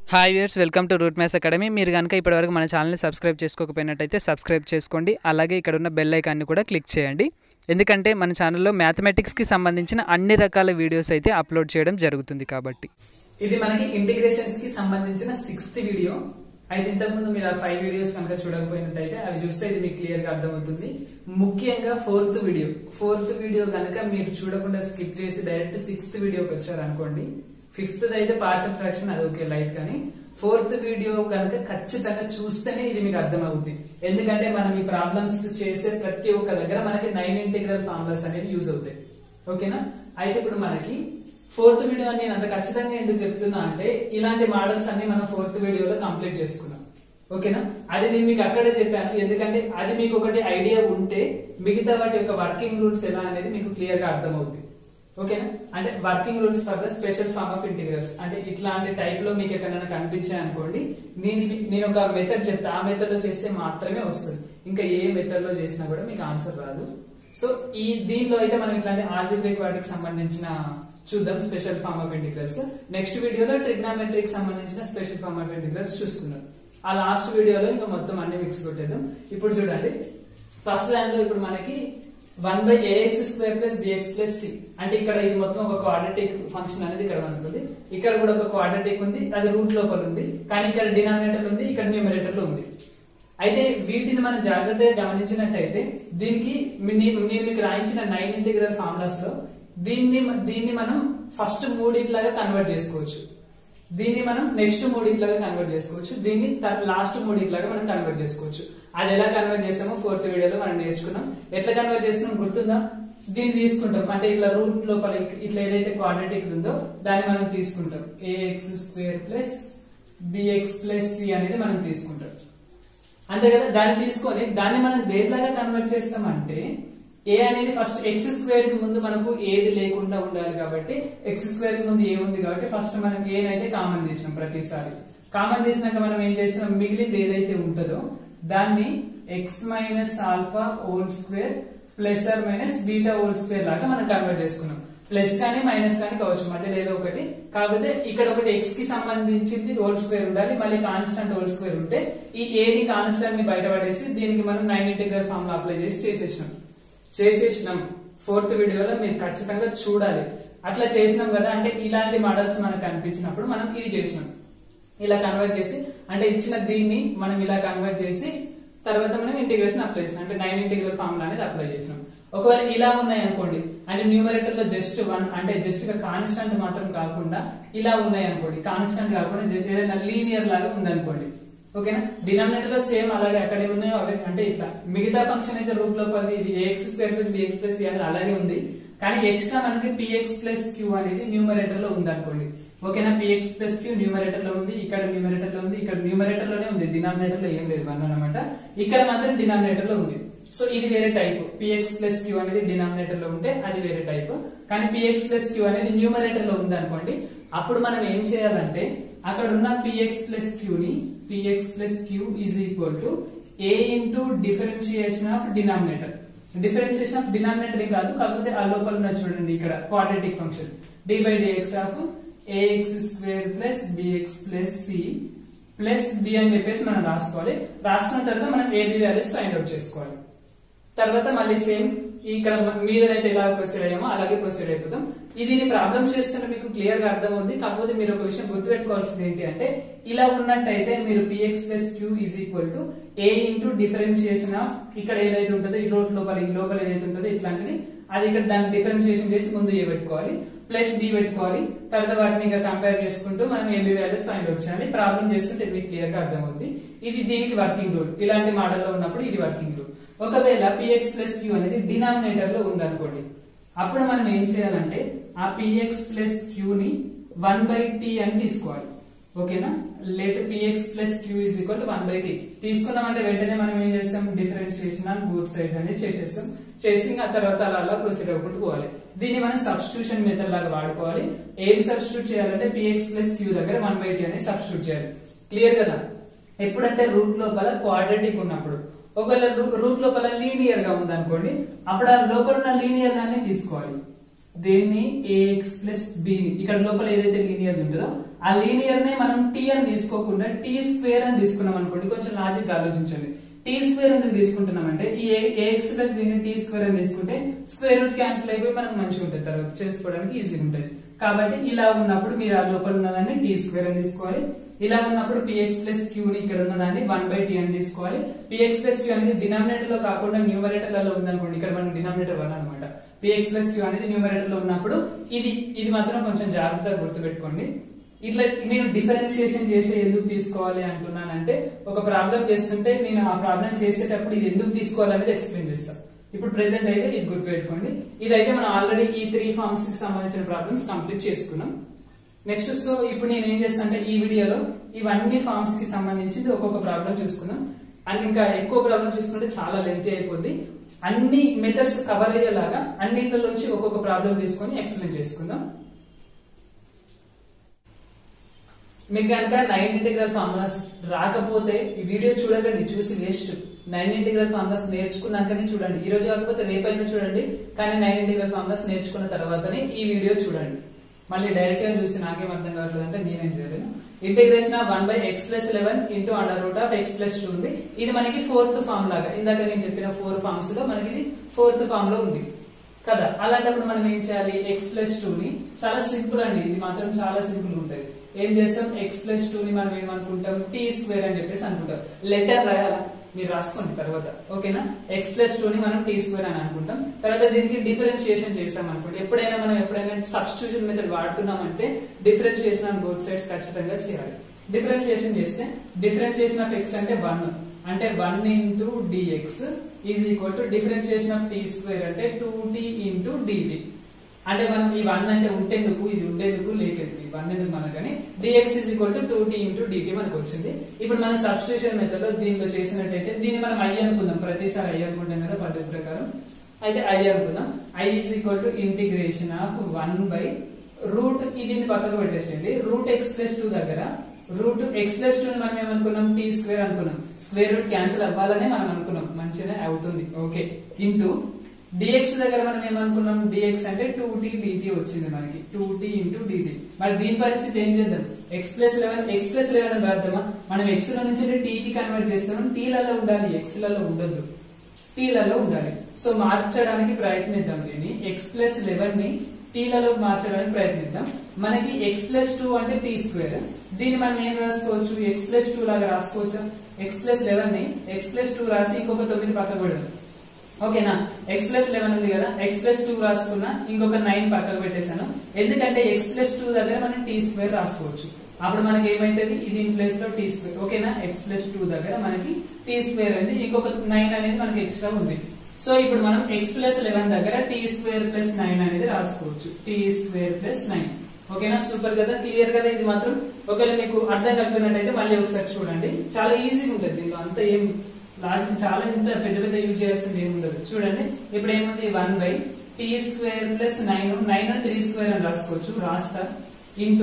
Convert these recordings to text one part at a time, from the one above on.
Hi viewers welcome to root maths academy మీరు కనుక ఇప్పటివరకు మన ఛానల్ని సబ్స్క్రైబ్ చేసుకోకపోయినట్టయితే సబ్స్క్రైబ్ చేసుకోండి అలాగే ఇక్కడ ఉన్న బెల్ ఐకాన్ని కూడా క్లిక్ చేయండి ఎందుకంటే మన ఛానల్లో మ్యాథమెటిక్స్కి సంబంధించిన అన్ని రకాల వీడియోస్ అయితే అప్లోడ్ చేయడం జరుగుతుంది కాబట్టి ఇది మనకి ఇంటిగ్రేషన్స్ కి సంబంధించిన సిక్స్త్ వీడియో అయితే ఇంతకుముందు మీరు ఆ ఫైవ్ వీడియోస్ కనుక చూడకపోయినట్టయితే అవి చూస్తే ఇది మీకు క్లియర్ గా అర్థమవుతుంది ముఖ్యంగా ఫోర్త్ వీడియో ఫోర్త్ వీడియో కనుక మీరు చూడకుండా స్కిప్ చేసి డైరెక్ట్ సిక్స్త్ వీడియోకి వచ్చారు అనుకోండి ఫిఫ్త్ అయితే పార్షల్ ఫ్రాక్షన్ అది ఓకే లైట్ కానీ ఫోర్త్ వీడియో కనుక ఖచ్చితంగా చూస్తేనే ఇది మీకు అర్థమవుతుంది ఎందుకంటే మనం ఈ ప్రాబ్లమ్స్ చేసే ప్రతి ఒక్క దగ్గర మనకి నైన్ ఇంటిగ్రల్ ఫార్ములాస్ అనేవి యూజ్ అవుతాయి ఓకేనా అయితే ఇప్పుడు మనకి ఫోర్త్ వీడియో అని నేను అంత ఖచ్చితంగా ఎందుకు చెప్తున్నా అంటే ఇలాంటి మోడల్స్ అన్ని మనం ఫోర్త్ వీడియోలో కంప్లీట్ చేసుకున్నాం ఓకేనా అది నేను మీకు అక్కడే చెప్పాను ఎందుకంటే అది మీకు ఒకటి ఐడియా ఉంటే మిగతా వాటి యొక్క వర్కింగ్ రూల్స్ ఎలా అనేది మీకు క్లియర్ గా అర్థమవుతుంది ఓకేనా అంటే working rules for the special form of integrals అంటే ఇట్లాంటి టైప్ లో మీకు ఎక్కడైనా కనిపించాయి అనుకోండి నేను ఇవి- నేను ఒక మెథడ్ చెప్తా ఆ మెథడ్ లో చేస్తే మాత్రమే వస్తుంది ఇంకా ఏ మెథడ్ లో చేసినా కూడా మీకు ఆన్సర్ రాదు సో ఈ దీనిలో అయితే మనం ఇట్లాంటి ఆల్జిబ్రిక్ వాటికి సంబంధించిన చూద్దాం special form of integrals next వీడియోలో ట్రిగ్నామెట్రిక్ సంబంధించిన స్పెషల్ ఫార్మ్ ఆఫ్ ఇంటిగ్రల్స్ చూసుకుందాం ఆ లాస్ట్ వీడియోలో ఇంకా మొత్తం అన్ని మిక్స్ కొట్టేద్దాం ఇప్పుడు చూడండి ఫస్ట్ దాంట్లో ఇప్పుడు మనకి one by a x square plus b x plus c అంటే ఇక్కడ ఇది మొత్తం ఒక క్వాడ్రటిక్ ఫంక్షన్ అనేది ఇక్కడ మనకు ఉంది ఇక్కడ కూడా ఒక క్వాడ్రటిక్ ఉంది అది రూట్ లోపల ఉంది కానీ ఇక్కడ డినామినేటర్ ఉంది ఇక్కడ న్యూమరేటర్ లో ఉంది అయితే వీటిని మనం జాగ్రత్తగా గమనించినట్టయితే దీనికి మీ- నేను నేను మీకు రాయించిన నైన్ ఇంటిగ్రల్ ఫార్ములాస్ లో దీన్ని దీన్ని మనం ఫస్ట్ మూడిట్లాగా కన్వర్ట్ చేసుకోవచ్చు దీన్ని మనం నెక్స్ట్ మూడిట్లాగా కన్వర్ట్ చేసుకోవచ్చు దీన్ని లాస్ట్ మూడిట్లాగా మనం కన్వర్ట్ చేసుకోవచ్చు అది ఎలా కన్వర్ట్ చేసామో ఫోర్త్ వీడియోలో మనం నేర్చుకున్నాం ఎట్లా కన్వర్ట్ చేసినాం గుర్తుందా దీన్ని తీసుకుంటాం అంటే ఇట్లా రూట్ లోపల ఇట్లా ఏదైతే క్వాడ్రటిక్ ఉందో దాన్ని మనం తీసుకుంటాం a x square plus b x plus c అనేది మనం తీసుకుంటాం అంతే కదా దాన్ని తీసుకొని దాన్ని మనం దేనిలాగా కన్వర్ట్ చేస్తామంటే ఏ అనేది ఫస్ట్ ఎక్స్ స్క్వేర్ కి ముందు మనకు ఏది లేకుండా ఉండాలి కాబట్టి ఎక్స్ స్క్వేర్ కి ముందు ఏ ఉంది కాబట్టి ఫస్ట్ మనం ఏనైతే కామన్ తీసినాం ప్రతిసారి కామన్ తీసినాక మనం ఏం చేస్తున్నాం మిగిలింది ఏదైతే ఉంటుందో దాన్ని x minus alpha whole square plus r minus beta whole square లాగా మనం కన్వర్ట్ చేసుకున్నాం ప్లస్ కానీ మైనస్ కానీ కావచ్చు మధ్యలో ఏదో ఒకటి కాకపోతే ఇక్కడ ఒకటి ఎక్స్ కి సంబంధించింది హోల్ స్క్వేర్ ఉండాలి మళ్ళీ కాన్స్టెంట్ హోల్ స్క్వేర్ ఉంటే ఈ ఏని కాన్స్టెంట్ ని బయటపడేసి దీనికి మనం నైన్ ఇంటిగ్రల్ ఫార్ములా అప్లై చేసి చేసేసినాం చేసేసినాం ఫోర్త్ వీడియోలో మీరు ఖచ్చితంగా చూడాలి అట్లా చేసినాం కదా అంటే ఇలాంటి మోడల్స్ మనకు కనిపించినప్పుడు మనం ఇది చేసినాం ఇలా కన్వర్ట్ చేసి అంటే ఇచ్చిన దీన్ని మనం ఇలా కన్వర్ట్ చేసి తర్వాత మనం ఇంటిగ్రేషన్ అప్లై చేసినాం అంటే నైన్ ఇంటిగ్రల్ ఫార్ములా అనేది అప్లై చేసినాం ఒకవేళ ఇలా ఉన్నాయి అనుకోండి అంటే న్యూమరేటర్ లో జస్ట్ వన్ అంటే జస్ట్ గా కాన్స్టెంట్ మాత్రం కాకుండా ఇలా ఉన్నాయి అనుకోండి కాన్స్టెంట్ కాకుండా జ- ఏదైనా లీనియర్ లాగా ఉందనుకోండి ఓకేనా డినామినేటర్ లో సేమ్ అలాగే అక్కడే ఉన్నాయో అవే అంటే ఇట్లా మిగతా ఫంక్షన్ అయితే రూట్ లో పది ఇది a x square plus b x plus అనేది అలాగే ఉంది కానీ ఎక్స్ట్రా మనకి పిఎక్స్ ప్లస్ క్యూ అనేది న్యూమరేటర్ లో ఉంది అనుకోండి ఓకేనా పిఎక్స్ ప్లస్ క్యూ న్యూమరేటర్ లో ఉంది ఇక్కడ న్యూమరేటర్ లో ఉంది ఇక్కడ న్యూమరేటర్ లోనే ఉంది డినామినేటర్ లో ఏం లేదు వన్ అనమాట ఇక్కడ మాత్రం డినామినేటర్ లో ఉంది సో ఇది వేరే టైప్ పిఎక్స్ ప్లస్ క్యూ అనేది డినామినేటర్ లో ఉంటే అది వేరే టైప్ కానీ పిఎక్స్ ప్లస్ క్యూ అనేది న్యూమరేటర్ లో ఉంది అనుకోండి అప్పుడు మనం ఏం చేయాలంటే అక్కడ ఉన్న పిఎక్స్ ప్లస్ క్యూ ని p x plus q is equal to A into differentiation of denominator differentiation of denominator ఏం కాదు కాకపోతే ఆ లోపల ఉన్న చూడండి ఇక్కడ quadratic function d by dx of a x square plus b x plus c plus b అని చెప్పేసి మనం రాసుకోవాలి రాసుకున్న తర్వాత మనం ఏబి వాల్యూస్ ఫైండ్ అవుట్ చేసుకోవాలి తర్వాత మళ్ళీ సేమ్ ఇక్కడ మీదనైతే ఎలా ప్రొసీడ్ అయ్యామో అలాగే ప్రొసీడ్ అయిపోతాం ఇది ప్రాబ్లమ్స్ చేస్తున్న మీకు క్లియర్ గా అర్థమవుతుంది కాకపోతే మీరు ఒక విషయం గుర్తుపెట్టుకోవాల్సింది ఏంటి అంటే ఇలా ఉన్నట్టయితే మీరు p x plus q is equal to A into differentiation of ఇక్కడ ఏదైతే ఉంటుందో ఈ రోడ్ లోపల ఈ లోపల ఏదైతే ఉంటుందో ఇట్లాంటిది అది ఇక్కడ దాన్ని డిఫరెన్షియేషన్ చేసి ముందు ఏ పెట్టుకోవాలి ప్లస్ బి పెట్టుకోవాలి తర్వాత వాటిని ఇంకా కంపేర్ చేసుకుంటూ మనం ఏబి వాల్యూస్ ఫైండ్ అవుట్ చేయాలి ప్రాబ్లం చేస్తుంటే మీకు క్లియర్ గా అర్థమవుతుంది ఇది దీనికి వర్కింగ్ రూల్ ఇలాంటి మోడల్ లో ఉన్నప్పుడు ఇది వర్కింగ్ రూల్ ఒకవేళ పిఎక్స్ ప్లస్ క్యూ అనేది డినామినేటర్ లో ఉందనుకోండి అప్పుడు మనం ఏం చేయాలంటే ఆ పిఎక్స్ ప్లస్ క్యూ ని వన్ బై టీ అని తీసుకోవాలి ఓకేనా let p x plus q is equal to one by t తీసుకున్నామంటే వెంటనే మనం ఏం చేస్తాం డిఫరెన్షియేషన్ ఆన్ బూత్ సైడ్స్ అనేది చేసేస్తాం చేసి ఆ తర్వాత అలా అలా ప్రొసీడ్ అవ్వకుండా పోవాలి దీన్ని మనం సబ్స్టిట్యూషన్ మెథడ్ లాగా వాడుకోవాలి ఏం సబ్స్టిట్యూట్ చేయాలంటే పిఎక్స్ ప్లస్ క్యూ దగ్గర వన్ బై టీ అనేది సబ్స్టిట్యూట్ చేయాలి క్లియర్ కదా ఎప్పుడంటే రూట్ లోపల క్వాడ్రటిక్ ఉన్నప్పుడు ఒకవేళ రూట్ లోపల లీనియర్ గా ఉందనుకోండి అప్పుడు ఆ లోపల ఉన్న లీనియర్ దాన్ని తీసుకోవాలి దేన్ని ఏఎక్స్ ప్లస్ బిని ఇక్కడ లోపల ఏదైతే లీనియర్ ఉంటుందో ఆ లీనియర్ నే మనం టీ అని తీసుకోకుండా టీ స్క్వేర్ అని తీసుకున్నాం అనుకోండి కొంచెం లాజిక్ ఆలోచించండి టీ స్క్వేర్ ఎందుకు తీసుకుంటున్నామంటే ఈ ఏఎక్స్ ప్లస్ దీన్ని టీ స్క్వేర్ అని తీసుకుంటే స్క్వేర్ రూట్ క్యాన్సిల్ అయిపోయి మనకు మంచిగా ఉంటుంది తర్వాత చేసుకోవడానికి ఈజీగా ఉంటుంది కాబట్టి ఇలా ఉన్నప్పుడు మీరు ఆ లోపల ఉన్నదాన్ని టీ స్క్వేర్ అని తీసుకోవాలి ఇలా ఉన్నప్పుడు పిఎక్స్ ప్లస్ క్యూ ని ఇక్కడ ఉన్నదాన్ని వన్ బై టీ అని తీసుకోవాలి పిఎక్స్ ప్లస్ క్యూ అనేది డినామినేటర్ లో కాకుండా న్యూమరేటర్ లలో ఉందనుకోండి ఇక్కడ మనకి డినామినేటర్ వన్ అనమాట పిఎక్స్ ప్లస్ క్యూ అనేది న్యూమరేటర్ లో ఉన్నప్పుడు ఇది ఇది మాత్రం కొంచెం జాగ్రత్తగా గుర్తుపెట్టుకోండి ఇట్లా నేను డిఫరెన్షియేషన్ చేసే ఎందుకు తీసుకోవాలి అంటున్నానంటే ఒక ప్రాబ్లం చేస్తుంటే నేను ఆ ప్రాబ్లం చేసేటప్పుడు ఇది ఎందుకు తీసుకోవాలనేది ఎక్స్ప్లెయిన్ చేస్తాను ఇప్పుడు ప్రెసెంట్ అయితే ఇది గుర్తుపెట్టుకోండి ఇదైతే మనం ఆల్రెడీ ఈ త్రీ ఫార్మ్స్ కి సంబంధించిన ప్రాబ్లమ్స్ కంప్లీట్ చేసుకున్నాం నెక్స్ట్ సో ఇప్పుడు నేను ఏం చేస్తాను అంటే ఈ వీడియోలో ఇవన్నీ ఫార్మ్స్ కి సంబంధించి ఒక్కొక్క ప్రాబ్లం చూసుకుందాం అండ్ ఇంకా ఎక్కువ ప్రాబ్లం చూసుకుంటే చాలా లెంతీ అయిపోద్ది అన్ని మెథడ్స్ కవర్ అయ్యేలాగా అన్నిట్లలోంచి ఒక్కొక్క ప్రాబ్లం తీసుకొని ఎక్స్ప్లెయిన్ చేసుకుందాం మీకు కనుక నైన్ ఇంటిగ్రల్ ఫార్ములాస్ రాకపోతే ఈ వీడియో చూడకండి చూసి వేస్ట్ నైన్ ఇంటిగ్రల్ ఫార్ములాస్ నేర్చుకున్నాకనే చూడండి ఈ రోజు కాకపోతే రేపైనా చూడండి కానీ నైన్ ఇంటిగ్రల్ ఫార్ములాస్ నేర్చుకున్న తర్వాతనే ఈ వీడియో చూడండి మళ్ళీ డైరెక్ట్ గా చూసి నాకేం అర్థం కావట్లేదు అంటే నేనేం చేయలేను integration of one by x plus eleven into under root of x plus two ఉంది ఇది మనకి ఫోర్త్ ఫామ్ లాగా ఇందాక నేను చెప్పిన ఫోర్ ఫార్మ్స్ లో మనకి ఇది ఫోర్త్ ఫామ్ లో ఉంది కదా అలాంటప్పుడు మనం ఏం చేయాలి ఎక్స్ ప్లస్ టూ ని చాలా సింపుల్ అండి ఇది మాత్రం చాలా సింపుల్ ఉంటుంది ఏం చేస్తాం ఎక్స్ ప్లస్ టూ ని మనం ఏమనుకుంటాం టీ స్క్వేర్ అని చెప్పేసి అనుకుంటాం లెటర్ రాయాలా మీరు రాసుకోండి తర్వాత ఓకేనా ఎక్స్ ప్లస్ టూ ని మనం టీ స్క్వేర్ అని అనుకుంటాం తర్వాత దీనికి డిఫరెన్షియేషన్ చేస్తాం అనుకోండి ఎప్పుడైనా మనం ఎప్పుడైనా సబ్స్టిట్యూషన్ మెథడ్ వాడుతున్నామంటే డిఫరెన్షియేషన్ ఆన్ బోత్ సైడ్స్ ఖచ్చితంగా చేయాలి డిఫరెన్షియేషన్ చేస్తే డిఫరెన్షియేషన్ ఆఫ్ ఎక్స్ అంటే వన్ అంటే one into d x is equal to differentiation of t square అంటే టూ టీ ఇంటూ డిటి అంటే మనం ఈ వన్ అంటే ఉంటేందుకు ఇది ఉండేందుకు లేకెందుకు వన్ ఎందుకు మనకు కానీ d x is equal to two t into d t మనకు వచ్చింది ఇప్పుడు మనం సబ్స్టిట్యూషన్ మెథడ్ లో దీనిలో చేసినట్టయితే దీన్ని మనం ఐ అనుకుందాం ప్రతిసారి ఐ అనుకుంటాం కదా పద్ధతి ప్రకారం అయితే ఐ అనుకుందాం I is equal to integration of one by root దీన్ని పక్కకు పెట్టేసేయండి రూట్ ఎక్స్ ప్లస్ టూ దగ్గర రూట్ ఎక్స్ ప్లస్ టూ మనం ఏమనుకున్నాం టీ స్క్వేర్ అనుకున్నాం స్క్వేర్ రూట్ క్యాన్సిల్ అవ్వాలనే మనం అనుకున్నాం మంచిగానే అవుతుంది ఓకే ఇంటూ డిఎక్స్ దగ్గర మనం ఏమనుకున్నాం డిఎక్స్ అంటే టూ టీ డిటి వచ్చింది మనకి టూ టీ ఇంటూ డిటి మరి దీని పరిస్థితి ఏం చేద్దాం x plus eleven x plus eleven అని రాద్దామా మనం ఎక్స్ లో నుంచి టీ కి కన్వర్ట్ చేస్తున్నాం టీ లలో ఉండాలి ఎక్స్ లలో ఉండొద్దు టీ లలో ఉండాలి సో మార్చడానికి ప్రయత్నిద్దాం దీన్ని ఎక్స్ ప్లస్ లెవెన్ ని టీ లలో మార్చడానికి ప్రయత్నిద్దాం మనకి ఎక్స్ ప్లస్ టూ అంటే టీ స్క్వేర్ దీన్ని మనం ఏం రాసుకోవచ్చు ఎక్స్ ప్లస్ టూ లాగా రాసుకోవచ్చు ఎక్స్ ప్లస్ లెవెన్ ని ఎక్స్ ప్లస్ టూ రాసి ఇంకొక తొమ్మిది పక్కకు పెడదాం ఓకేనా ఎక్స్ ప్లస్ లెవెన్ ఉంది కదా ఎక్స్ ప్లస్ టూ రాసుకున్నా ఇంకొక నైన్ పక్కకు పెట్టేశాను ఎందుకంటే ఎక్స్ ప్లస్ టూ దగ్గర మనం టీ స్క్వేర్ రాసుకోవచ్చు అప్పుడు మనకి ఏమైతుంది ఇది ప్లేస్ లో టీ స్క్వేర్ ఓకేనా ఎక్స్ ప్లస్ టూ దగ్గర మనకి టీ స్క్వేర్ అనేది ఇంకొక నైన్ అనేది మనకి ఎక్స్ట్రా ఉంది సో ఇప్పుడు మనం ఎక్స్ ప్లస్ లెవెన్ దగ్గర టీ స్క్వేర్ ప్లస్ నైన్ అనేది రాసుకోవచ్చు టీ స్క్వేర్ ప్లస్ నైన్ ఓకేనా సూపర్ కదా క్లియర్ కదా ఇది మాత్రం ఒకవేళ మీకు అర్థం కలిపినట్టయితే మళ్ళీ ఒకసారి చూడండి చాలా ఈజీగా ఉంటుంది దీంట్లో అంత ఏం లాస్ట్ చాలా ఇంత పెద్ద పెద్ద యూజ్ చేయాల్సింది ఏమి ఉండదు చూడండి ఇప్పుడు ఏముంది one by t square plus nine nine three square అని రాసుకోవచ్చు రాస్తా ఇంటూ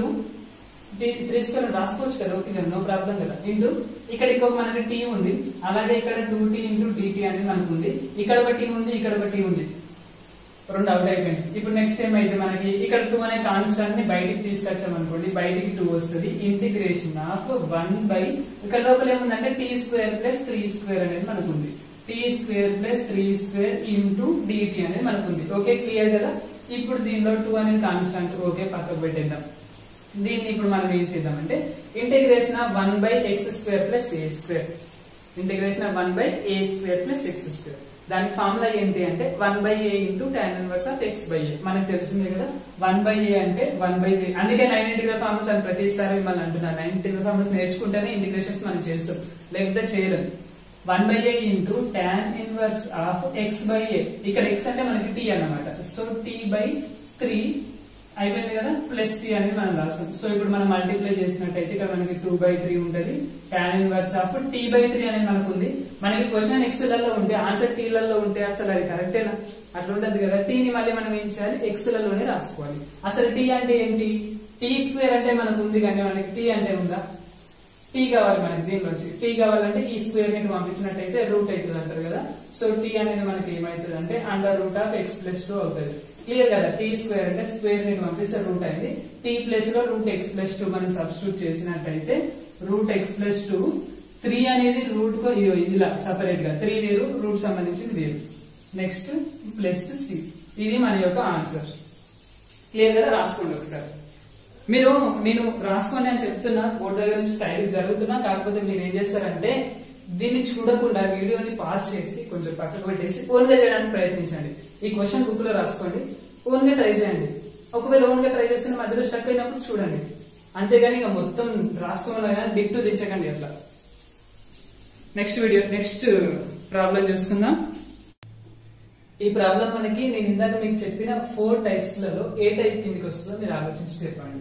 త్రీ స్క్వేర్ రాసుకోవచ్చు కదా ఓకే నో ప్రాబ్లం కదా ఇంటూ ఇక్కడ ఇంకొక మనకి టీ ఉంది అలాగే ఇక్కడ టూ టీ ఇంటూ డిటి అనేది మనకు ఉంది ఇక్కడ ఒక టీ ఉంది ఇక్కడ ఒక టీ ఉంది రెండు అవుట్ అయిపోయింది ఇప్పుడు నెక్స్ట్ టైం అయితే మనకి ఇక్కడ టూ అనే కాన్స్టాంట్ ని బయటికి తీసుకొచ్చాం అనుకోండి బయటికి టూ వస్తుంది ఇంటిగ్రేషన్ ఆఫ్ వన్ బై ఇక్కడ లోపల ఏముందంటే t square plus three square అనేది మనకు ఉంది t square plus three square into DT అనేది మనకు ఉంది ఓకే క్లియర్ కదా ఇప్పుడు దీనిలో టూ అనేది కాన్స్టాంట్ ఓకే పక్కకు పెట్టేద్దాం దీన్ని ఇప్పుడు మనం ఏం చేద్దామంటే integration of one by x square plus a square integration of one by a square plus x square దాని ఫార్ములా ఏంటి అంటే one by a into tan inverse of x by a మనకు తెలిసిందే కదా వన్ బై ఏ అంటే one by ఏ అందుకే nine integral formulas అని ప్రతిసారి మిమ్మల్ని అంటున్నాను నైన్ ఇంటిగ్రల్ ఫార్ములాస్ నేర్చుకుంటేనే ఇంటిగ్రేషన్స్ మనం చేస్తాం లేకపోతే చేయలేము one by a into tan inverse of x by a ఇక్కడ ఎక్స్ అంటే మనకి టీ అన్నమాట సో టీ బై త్రీ అయిపోయింది కదా ప్లస్ సి అనేది మనం రాస్తాం సో ఇప్పుడు మనం మల్టిప్లై చేసినట్టయితే ఇక్కడ మనకి టూ బై త్రీ ఉంటది tan inverse of t by three అనేది మనకు ఉంది మనకి క్వశ్చన్ ఎక్స్ లలో ఉంటే ఆన్సర్ టీ లలో ఉంటే అసలు అది కరెక్టేనా అట్లా ఉండదు కదా టీ ని మళ్ళీ మనం ఏం చేయాలి ఎక్స్ లలోనే రాసుకోవాలి అసలు టీ అంటే ఏంటి టీ స్క్వేర్ అంటే మనకు ఉంది కానీ మనకి టీ అంటే ఉందా టీ కావాలి మనకి దీనిలో వచ్చి టీ కావాలంటే ఈ స్క్వేర్ ని పంపించినట్టయితే రూట్ అవుతుంది అంటారు కదా సో టీ అనేది మనకి ఏమవుతుంది అంటే under root of x plus two అవుతుంది క్లియర్ కదా టీ స్క్వేర్ అంటే స్క్వేర్ నేను పంపిస్తే రూట్ అయింది టీ ప్లేస్ లో రూట్ ఎక్స్ ప్లస్ టూ మనం సబ్స్టిట్యూట్ చేసినట్టయితే root x plus two three అనేది రూట్ కు ఇదిగో ఇలా సపరేట్ గా త్రీ వేరు రూట్ సంబంధించింది వేరు నెక్స్ట్ ప్లస్ సి ఇది మన యొక్క ఆన్సర్ క్లియర్ గా రాసుకోండి ఒకసారి మీరు నేను రాసుకోండి అని చెప్తున్నా బోర్డు దగ్గర నుంచి టైప్ జరుగుతున్నా కాకపోతే మీరు ఏం చేస్తారంటే దీన్ని చూడకుండా వీడియోని పాస్ చేసి కొంచెం పక్కకు పెట్టేసి ఓన్ గా చేయడానికి ప్రయత్నించండి ఈ క్వశ్చన్ బుక్ లో రాసుకోండి ఓన్ గా ట్రై చేయండి ఒకవేళ ఓన్ గా ట్రై చేస్తున్న మధ్యలో స్టక్ అయినప్పుడు చూడండి అంతేగాని ఇక మొత్తం రాసుకోవాలి కానీ డిక్టు దించకండి అట్లా నెక్స్ట్ వీడియో నెక్స్ట్ ప్రాబ్లం చూసుకుందాం ఈ ప్రాబ్లం మనకి నేను ఇందాక మీకు చెప్పిన ఫోర్ టైప్స్ లలో ఏ టైప్ కిందకి వస్తుందో మీరు ఆలోచించి చెప్పండి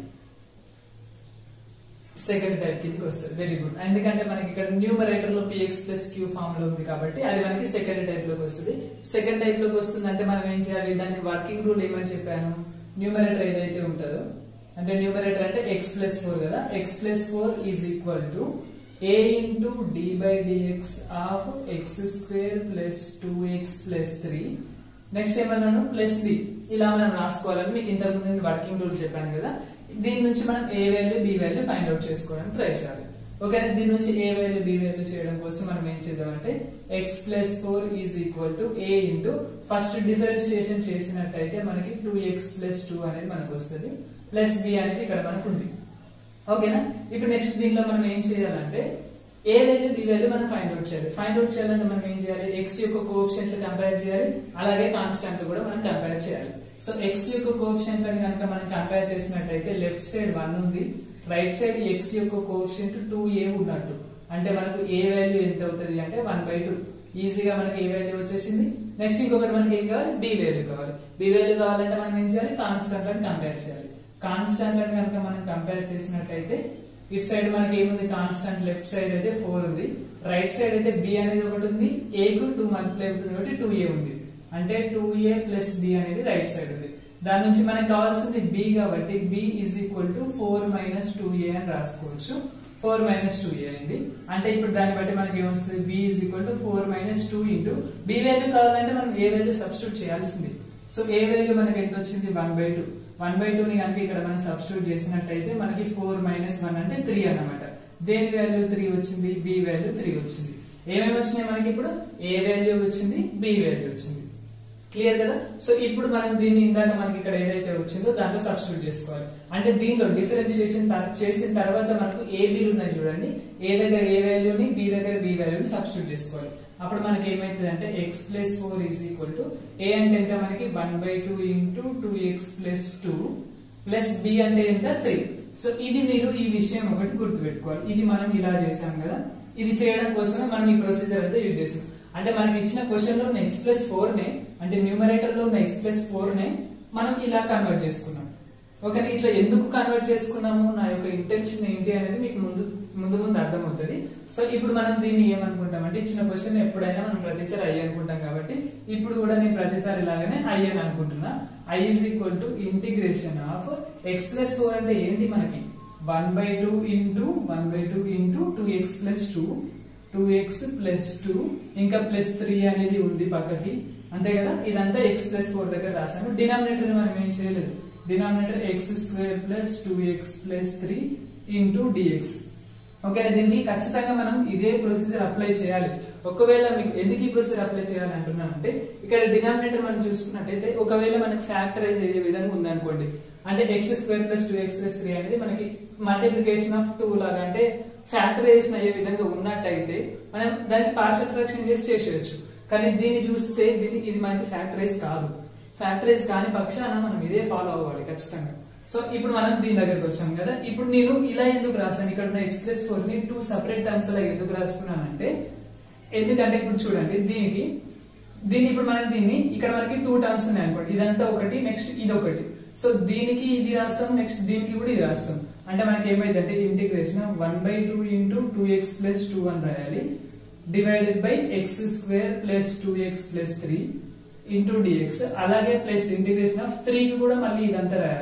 సెకండ్ టైప్ కిందకి వస్తుంది వెరీ గుడ్ ఎందుకంటే మనకి ఇక్కడ న్యూమరేటర్ లో పిఎక్స్ ప్లస్ క్యూ ఫామ్ లో ఉంది కాబట్టి అది మనకి సెకండ్ టైప్ లోకి వస్తుంది సెకండ్ టైప్ లోకి వస్తుంది అంటే మనం ఏం చేయాలి దానికి వర్కింగ్ రూల్ ఏమని చెప్పాను న్యూమరేటర్ ఏదైతే ఉంటుందో అంటే న్యూమరేటర్ అంటే ఎక్స్ ప్లస్ ఫోర్ కదా x plus four is equal to A into d by dx of x square plus two x plus three next ఏమన్నాను ప్లస్ బి ఇలా మనం రాసుకోవాలని మీకు ఇంతకు ముందు వర్కింగ్ రూల్ చెప్పాను కదా దీని నుంచి మనం a value b value find out చేసుకోవడానికి ట్రై చేయాలి ఓకే దీని నుంచి ఏ వాల్యూ బి వాల్యూ చేయడం కోసం మనం ఏం చేద్దామంటే x plus four is equal to A into first differentiation చేసినట్టయితే మనకి టూ ఎక్స్ ప్లస్ టూ అనేది మనకు వస్తుంది ప్లస్ బి అనేది ఇక్కడ మనకు ఉంది ఓకేనా ఇప్పుడు నెక్స్ట్ దీంట్లో మనం ఏం చేయాలంటే ఏ వాల్యూ బి వాల్యూ మనం ఫైండ్ అవుట్ చేయాలి ఫైండ్ అవుట్ చేయాలంటే మనం ఏం చేయాలి ఎక్స్ యొక్క కోఎఫిషియంట్ కంపేర్ చేయాలి అలాగే కాన్స్టాంట్ కూడా మనం కంపేర్ చేయాలి సో ఎక్స్ యొక్క కోఎఫిషియంట్ అని కనుక మనం కంపేర్ చేసినట్టయితే లెఫ్ట్ సైడ్ వన్ ఉంది రైట్ సైడ్ ఎక్స్ యొక్క కోఎఫిషియంట్ టూ ఏ ఉన్నట్టు అంటే మనకు ఏ వాల్యూ ఎంత అవుతుంది అంటే వన్ బై టూ ఈజీగా మనకి ఏ వాల్యూ వచ్చేసింది నెక్స్ట్ ఇంకొకటి మనకి ఏం కావాలి బి వాల్యూ కావాలి బి వాల్యూ కావాలంటే మనం ఏం చేయాలి కాన్స్టాంట్ అని కంపేర్ చేయాలి కాన్స్టాంట్ అని కనుక మనం కంపేర్ చేసినట్టయితే ఇటు సైడ్ మనకి ఏముంది కాన్స్టాంట్ లెఫ్ట్ సైడ్ అయితే ఫోర్ ఉంది రైట్ సైడ్ అయితే బి అనేది ఒకటి ఉంది ఏ కు టూ మల్టిప్లై అవుతుంది కాబట్టి టూ ఏ ఉంది అంటే టూ ఏ ప్లస్ బి అనేది రైట్ సైడ్ ఉంది దాని నుంచి మనకు కావాల్సింది బి కాబట్టి b is equal to four minus two a అని రాసుకోవచ్చు ఫోర్ మైనస్ టూ ఏ అయింది అంటే ఇప్పుడు దాన్ని బట్టి మనకి ఏమొస్తుంది b is equal to four minus two into b value కావాలంటే మనం ఏ వాల్యూ సబ్స్టిట్యూట్ చేయాల్సింది సో ఏ వాల్యూ మనకి ఎంత వచ్చింది one by two one by two ని కనుక ఇక్కడ మనం సబ్స్టిట్యూట్ చేసినట్టయితే మనకి ఫోర్ మైనస్ వన్ అంటే త్రీ అన్నమాట దేని వాల్యూ త్రీ వచ్చింది బి వాల్యూ త్రీ వచ్చింది ఏమేమి వచ్చినాయి మనకి ఇప్పుడు ఏ వాల్యూ వచ్చింది బి వాల్యూ వచ్చింది క్లియర్ కదా సో ఇప్పుడు మనం దీన్ని ఇందాక మనకి ఇక్కడ ఏదైతే వచ్చిందో దాంట్లో సబ్స్టిట్యూట్ చేసుకోవాలి అంటే దీనిలో డిఫరెన్షియేషన్ చేసిన తర్వాత మనకు ఏ బీలు ఉన్నాయి చూడండి ఏ దగ్గర ఏ వాల్యూని బి దగ్గర బి వాల్యూని సబ్స్టిట్యూట్ చేసుకోవాలి అప్పుడు మనకి ఏమైతుంది అంటే x plus four is equal to a అంటే ఎంత మనకి one by two into two x plus two plus b అంటే ఎంత త్రీ సో ఇది మీరు ఈ విషయం ఒకటి గుర్తుపెట్టుకోవాలి ఇది మనం ఇలా చేసాం కదా ఇది చేయడం కోసమే మనం ఈ ప్రొసీజర్ అయితే యూజ్ చేసాం అంటే మనకి ఇచ్చిన క్వశ్చన్ లో ఉన్న ఎక్స్ ప్లస్ ఫోర్ నే అంటే న్యూమరేటర్ లో ఉన్న ఎక్స్ ప్లస్ ఫోర్ నే మనం ఇలా కన్వర్ట్ చేసుకున్నాం ఓకే ఇట్లా ఎందుకు కన్వర్ట్ చేసుకున్నాము నా యొక్క ఇంటెన్షన్ ఏంటి అనేది మీకు ముందు ముందు ముందు అర్థమవుతుంది సో ఇప్పుడు మనం దీన్ని ఏమనుకుంటాం అంటే ఇచ్చిన క్వశ్చన్ ఎప్పుడైనా మనం ప్రతిసారి అయ్యి అనుకుంటాం కాబట్టి ఇప్పుడు కూడా నేను ప్రతిసారి ఇలాగనే అయ్యి అని అనుకుంటున్నా I is equal to integration of x plus four అంటే ఏంటి మనకి one by two into one by two into two x plus two two x plus two ఇంకా ప్లస్ త్రీ అనేది ఉంది పక్కకి అంతే కదా ఇదంతా ఎక్స్ ప్లస్ ఫోర్ దగ్గర రాసాను డినామినేటర్ మనం ఏం చేయలేదు denominator x square plus two x plus three into dx okay దీనికి ఖచ్చితంగా మనం ఇదే ప్రొసీజర్ అప్లై చేయాలి ఒకవేళ మీకు ఎందుకు ఈ ప్రొసీజర్ అప్లై చేయాలి అంటున్నానంటే ఇక్కడ డినామినేటర్ మనం చూసుకున్నట్టయితే ఒకవేళ మనకి ఫ్యాక్టరైజ్ అయ్యే విధంగా ఉందనుకోండి అంటే x square plus two x plus three అనేది మనకి మల్టిప్లికేషన్ ఆఫ్ టూ లాగా అంటే ఫ్యాక్టరైజేషన్ అయ్యే విధంగా ఉన్నట్టయితే మనం దానికి పార్షల్ ఫ్రాక్షన్ చేసి చేసేయచ్చు కానీ దీన్ని చూస్తే దీనికి ఇది మనకి ఫ్యాక్టరైజ్ కాదు ఫ్యాక్టరైజ్ కాని పక్షాన మనం ఇదే ఫాలో అవ్వాలి ఖచ్చితంగా సో ఇప్పుడు మనం దీని దగ్గరకు వచ్చాం కదా ఇప్పుడు నేను ఇలా ఎందుకు రాశాను ఇక్కడ ఉన్న ఎక్స్ ప్లస్ ఫోర్ ని టూ సపరేట్ టర్మ్స్ లా ఎందుకు రాసుకున్నానంటే ఎందుకంటే ఇప్పుడు చూడండి దీనికి దీన్ని ఇప్పుడు మనం దీన్ని ఇక్కడ మనకి టూ టర్మ్స్ ఉన్నాయి అనుకోండి ఇదంతా ఒకటి నెక్స్ట్ ఇది ఒకటి సో దీనికి ఇది రాస్తాం నెక్స్ట్ దీనికి కూడా ఇది రాస్తాం అంటే మనకి ఏమైంది అంటే integration one by two into two x plus two అని రాయాలి divided by x square plus two x plus three into dx అలాగే ప్లస్ ఇంటిగ్రేషన్ ఆఫ్ త్రీ కి కూడా మళ్ళీ ఇదంతా రాయాలి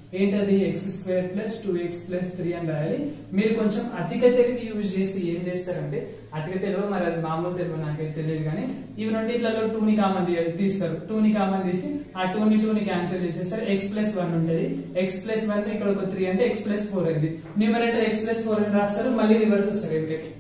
ఏంటది x square plus two x plus three అని రాయాలి మీరు కొంచెం అధిక తెలివి యూజ్ చేసి ఏం చేస్తారంటే అధిక తెలివి మరి అది మామూలు తెలివి నాకైతే తెలియదు కానీ ఇవి రెండిట్లలో టూ ని కామన్ తీస్తారు టూ ని కామన్ తీసి ఆ టూ ని టూ ని క్యాన్సిల్ చేసేస్తారు ఎక్స్ ప్లస్ వన్ ఉంటుంది ఎక్స్ ప్లస్ వన్ ఇక్కడ ఒక త్రీ అంటే ఎక్స్ ప్లస్ ఫోర్ అయింది న్యూమరేటర్ ఎక్స్ ప్లస్ ఫోర్ అని రాస్తారు మళ్ళీ రివర్స్ వస్తారు వెనుకకి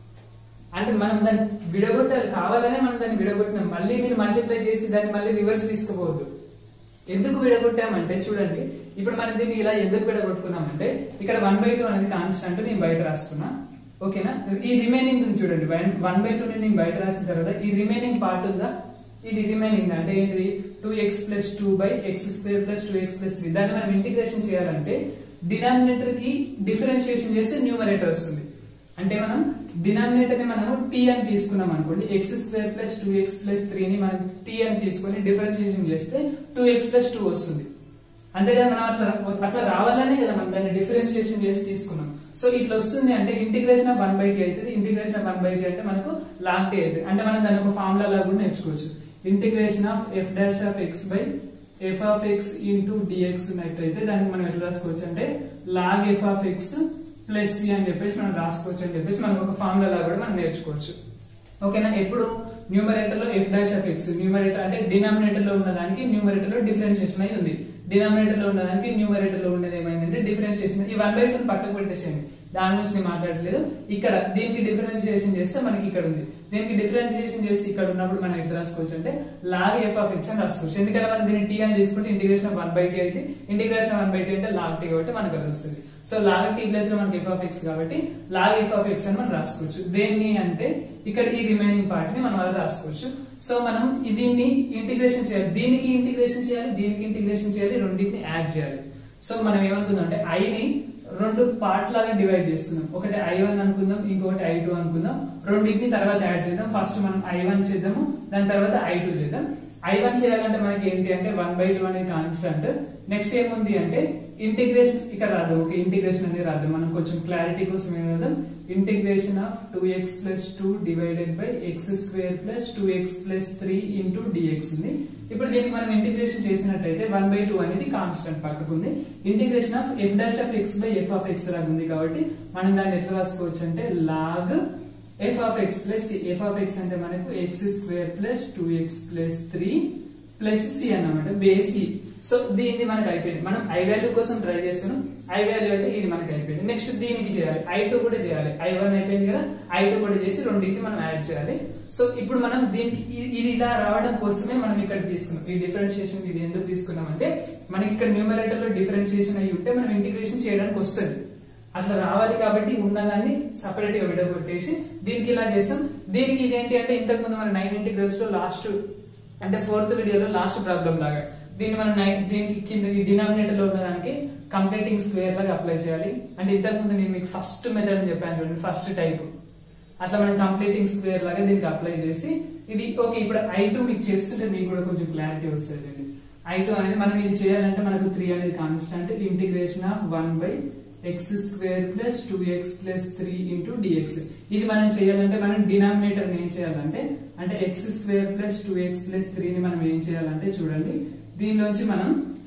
అంటే మనం దాన్ని విడగొట్టాలి కావాలనే మనం దాన్ని విడగొట్టినాం మళ్ళీ మీరు మల్టిప్లై చేసి దాన్ని మళ్ళీ రివర్స్ తీసుకుపోవద్దు ఎందుకు విడగొట్టామంటే చూడండి ఇప్పుడు మనం దీన్ని ఇలా ఎందుకు విడగొట్టుకున్నామంటే ఇక్కడ వన్ బై టూ అనేది కాన్స్టెంట్ నేను బయట రాసుకున్నా ఓకేనా ఈ రిమైనింగ్ చూడండి వన్ బై టూ నేను బయట రాసిన తర్వాత ఈ రిమైనింగ్ పార్ట్ ఉందా ఇది రిమైనింగ్ అంటే ఏంటిది two x plus two by x square plus two x plus three దాన్ని మనం ఇంటిగ్రేషన్ చేయాలంటే డినామినేటర్ కి డిఫరెన్షియేషన్ చేస్తే న్యూమరేటర్ వస్తుంది అంటే మనం డినామినేటర్ ని మనము టీ అని తీసుకున్నాం అనుకోండి x square plus two x plus three ని మనం టీ అని తీసుకొని డిఫరెన్షియేషన్ చేస్తే టూ ఎక్స్ ప్లస్ టూ వస్తుంది అంతే కదా మనం అట్లా అట్లా రావాలనే కదా మనం దాన్ని డిఫరెన్షియేషన్ చేసి తీసుకున్నాం సో ఇట్లా వస్తుంది అంటే integration of one by t అవుతుంది integration of one by t అంటే మనకు లాంగ్ టీ అవుతుంది అంటే మనం దాన్ని ఒక ఫార్ములా లాగా కూడా నేర్చుకోవచ్చు integration of f dash of x by f of x into dx ఉన్నట్టయితే దానికి మనం ఎట్లా రాసుకోవచ్చు అంటే log f of x plus c అని చెప్పేసి మనం రాసుకోవచ్చు అని చెప్పేసి మనం ఒక ఫార్ములా లాగా కూడా మనం నేర్చుకోవచ్చు ఓకేనా ఎప్పుడు న్యూమరేటర్ లో f dash of x numerator అంటే డినామినేటర్ లో ఉన్నదానికి న్యూమరేటర్ లో డిఫరెన్షియేషన్ అయి ఉంది డినామినేటర్ లో ఉన్నదానికి న్యూమరేటర్ లో ఉండేది ఏమైందంటే డిఫరెన్షియేషన్ ఈ వన్ బై టూ పక్కకు పెట్టేసేయండి దాని గురించి నేను మాట్లాడలేదు ఇక్కడ దీనికి డిఫరెన్షియేషన్ చేస్తే మనకి ఇక్కడ ఉంది దీనికి డిఫరెన్షియేషన్ చేస్తే ఇక్కడ ఉన్నప్పుడు మనం ఎట్లా రాసుకోవచ్చు అంటే లాగ్ ఎఫ్ ఆఫ్ ఎక్స్ అని రాసుకోవచ్చు ఎందుకంటే మనం దీన్ని టీ అని తీసుకుంటే integration of one by t అయితే integration of one by t అంటే లాగ్ టీ కాబట్టి మనకు అది వస్తుంది సో లాగ్ టీ ప్లస్ లో మనకి ఎఫ్ ఆఫ్ ఎక్స్ కాబట్టి లాగ్ ఎఫ్ ఆఫ్ ఎక్స్ అని మనం రాసుకోవచ్చు దేన్ని అంటే ఇక్కడ ఈ రిమైనింగ్ పార్ట్ ని మనం అలా రాసుకోవచ్చు సో మనం దీన్ని ఇంటిగ్రేషన్ చేయాలి దీనికి ఇంటిగ్రేషన్ చేయాలి దీనికి ఇంటిగ్రేషన్ చేయాలి రెండింటిని యాడ్ చేయాలి సో మనం ఏమనుకుందాం అంటే ఐ ని రెండు పార్ట్ లాగా డివైడ్ చేస్తున్నాం ఒకటి ఐ వన్ అనుకుందాం ఇంకొకటి ఐ టూ అనుకుందాం రెండింటిని తర్వాత యాడ్ చేద్దాం ఫస్ట్ మనం ఐ వన్ చేద్దాము దాని తర్వాత ఐ టూ చేద్దాం ఐ వన్ చేయాలంటే మనకి ఏంటి అంటే వన్ బై టూ అనేది కాన్స్టెంట్ నెక్స్ట్ ఏముంది అంటే ఇంటిగ్రేషన్ ఇక్కడ రాద్దాం ఓకే ఇంటిగ్రేషన్ అనేది రాద్దాం మనం కొంచెం క్లారిటీ కోసం ఏం రాద్దాం integration of two x plus two divided by x square plus two x plus three into dx ఉంది ఇప్పుడు దీనికి మనం ఇంటిగ్రేషన్ చేసినట్టయితే వన్ బై టూ అనేది కాన్స్టెంట్ పక్కకు ఉంది integration of f dash of x by f of x లాగా ఉంది కాబట్టి మనం దాన్ని ఎట్లా రాసుకోవచ్చు అంటే log f of x plus f of x అంటే మనకు x square plus two x plus three plus C అన్నమాట బేస్ ఈ సో దీన్ని మనకు అయిపోయింది మనం ఐ వాల్యూ కోసం ట్రై చేస్తున్నాం ఐ వాల్యూ అయితే ఇది మనకి అయిపోయింది నెక్స్ట్ దీనికి చేయాలి ఐ టూ కూడా చేయాలి ఐ వన్ అయిపోయింది కదా ఐ టూ కూడా చేసి రెండింటిని మనం యాడ్ చేయాలి సో ఇప్పుడు మనం దీనికి ఇ- ఇది ఇలా రావడం కోసమే మనం ఇక్కడ తీసుకున్నాం ఈ డిఫరెన్షియేషన్ ఇది ఎందుకు తీసుకున్నాం అంటే మనకి ఇక్కడ న్యూమరేటర్ లో డిఫరెన్షియేషన్ అయ్యి ఉంటే మనం ఇంటిగ్రేషన్ చేయడానికి వస్తుంది అట్లా రావాలి కాబట్టి ఉన్నదాన్ని సపరేట్ గా విడగొట్టేసి దీనికి ఇలా చేసాం దీనికి ఇదేంటి అంటే ఇంతకు ముందు మన నైన్ ఇంటిగ్రల్స్ లో లాస్ట్ అంటే ఫోర్త్ వీడియోలో లాస్ట్ ప్రాబ్లం లాగా దీన్ని మనం నైన్ దీనికి కింద డినామినేటర్ లో ఉన్నదానికి కంప్లీటింగ్ స్క్వేర్ లాగా అప్లై చేయాలి అంటే ఇంతకు ముందు నేను మీకు ఫస్ట్ మెథడ్ అని చెప్పాను చూడండి ఫస్ట్ టైప్ అట్లా మనం కంప్లీటింగ్ స్క్వేర్ లాగా దీనికి అప్లై చేసి ఇది ఓకే ఇప్పుడు ఐ టూ మీకు చేస్తుంటే మీకు కూడా కొంచెం క్లారిటీ వస్తుంది ఐ టూ అనేది మనం ఇది చేయాలంటే మనకు త్రీ అనేది constant integration of one by x square plus two x plus three into dx ఇది మనం చేయాలంటే మనం డినామినేటర్ ఏం చేయాలంటే అంటే x square plus two x plus త్రీని మనం ఏం చేయాలంటే చూడండి దీనిలోంచి మనం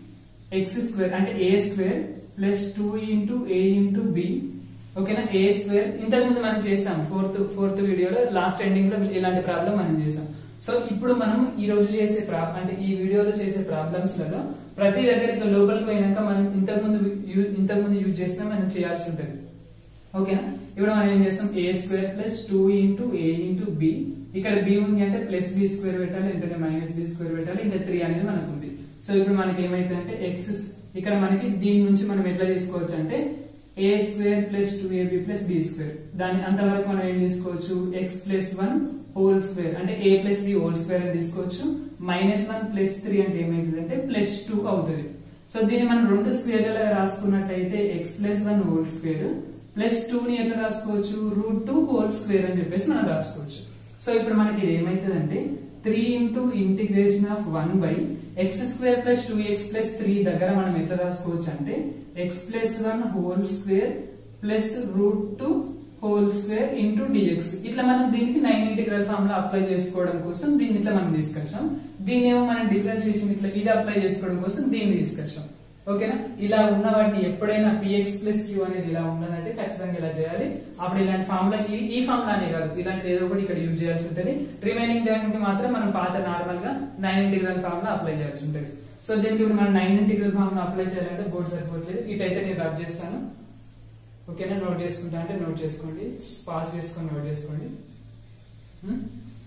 ఎక్స్ స్క్వేర్ అంటే a square plus two into a into b ఓకేనా ఏ స్క్వేర్ ఇంతకు ముందు మనం చేసాం ఫోర్త్ ఫోర్త్ వీడియోలో లాస్ట్ ఎండింగ్ లో ఇలాంటి ప్రాబ్లం మనం చేసాం సో ఇప్పుడు మనం ఈ రోజు చేసే ప్రాబ్లం అంటే ఈ వీడియోలో చేసే ప్రాబ్లమ్స్ లలో ప్రతి దగ్గర ఇట్లా లోపలికి పోయినాక మనం ఇంతకు ముందు యూ- ఇంతకు ముందు యూజ్ చేసినా మనం చేయాల్సి ఉంటుంది ఓకేనా ఇప్పుడు మనం ఏం చేస్తాం a square plus two into a into b ఇక్కడ బి ఉంది అంటే ప్లస్ బి స్క్వేర్ పెట్టాలి ఎందుకంటే మైనస్ బి స్క్వేర్ పెట్టాలి ఇంకా త్రీ అనేది మనకు ఉంది సో ఇప్పుడు మనకి ఏమైతే అంటే ఎక్స్ ఇక్కడ మనకి దీని నుంచి మనం ఎట్లా తీసుకోవచ్చు అంటే a square plus two ab plus b square దాని అంతవరకు మనం ఏం తీసుకోవచ్చు x plus one whole square అంటే a plus b whole square అని తీసుకోవచ్చు మైనస్ వన్ ప్లస్ త్రీ అంటే ఏమైతుంది అంటే ప్లస్ టూ అవుతుంది సో దీన్ని మనం రెండు స్క్వేర్లుగా రాసుకున్నట్టయితే x plus one whole square plus two ని ఎట్లా రాసుకోవచ్చు రూట్ టూ హోల్ స్క్వేర్ అని చెప్పేసి మనం రాసుకోవచ్చు సో ఇప్పుడు మనకి ఇది ఏమైతుందంటే three into integration of one by x square plus two x plus three దగ్గర మనం ఎట్లా రాసుకోవచ్చు అంటే x plus one whole square plus root two whole square into dx ఇట్లా మనం దీనికి నైన్ ఇంటిగ్రల్ ఫార్మ్ లో అప్లై చేసుకోవడం కోసం దీన్ని ఇట్లా మనం తీసుకొచ్చాం దీన్ని ఏమో మనం డిఫరెన్షియేషన్ ఇట్లా ఇది అప్లై చేసుకోవడం కోసం దీన్ని తీసుకొచ్చాం ఓకేనా ఇలా ఉన్న వాటిని ఎప్పుడైనా పిఎక్స్ ప్లస్ క్యూ అనేది ఇలా ఉన్నదంటే ఖచ్చితంగా ఇలా చేయాలి అప్పుడు ఇలాంటి ఫార్ములా ఈ ఫార్ములానే కాదు ఇలాంటిది ఏదో ఒకటి ఇక్కడ యూజ్ చేయాల్సి ఉంటుంది రిమైనింగ్ దానికి మాత్రం మనం పాత నార్మల్ గా నైన్ ఇంటిగ్రల్ ఫార్ములా అప్లై చేయాల్సి ఉంటుంది సో దీనికి ఇప్పుడు మనం నైన్ ఇంటిగ్రల్ ఫార్ములా అప్లై చేయాలంటే బోర్డు సరిపోవట్లేదు ఇటైతే నేను రబ్ చేస్తాను ఓకేనా నోట్ చేసుకుంటా అంటే నోట్ చేసుకోండి పాస్ చేసుకొని నోట్ చేసుకోండి హ్మ్?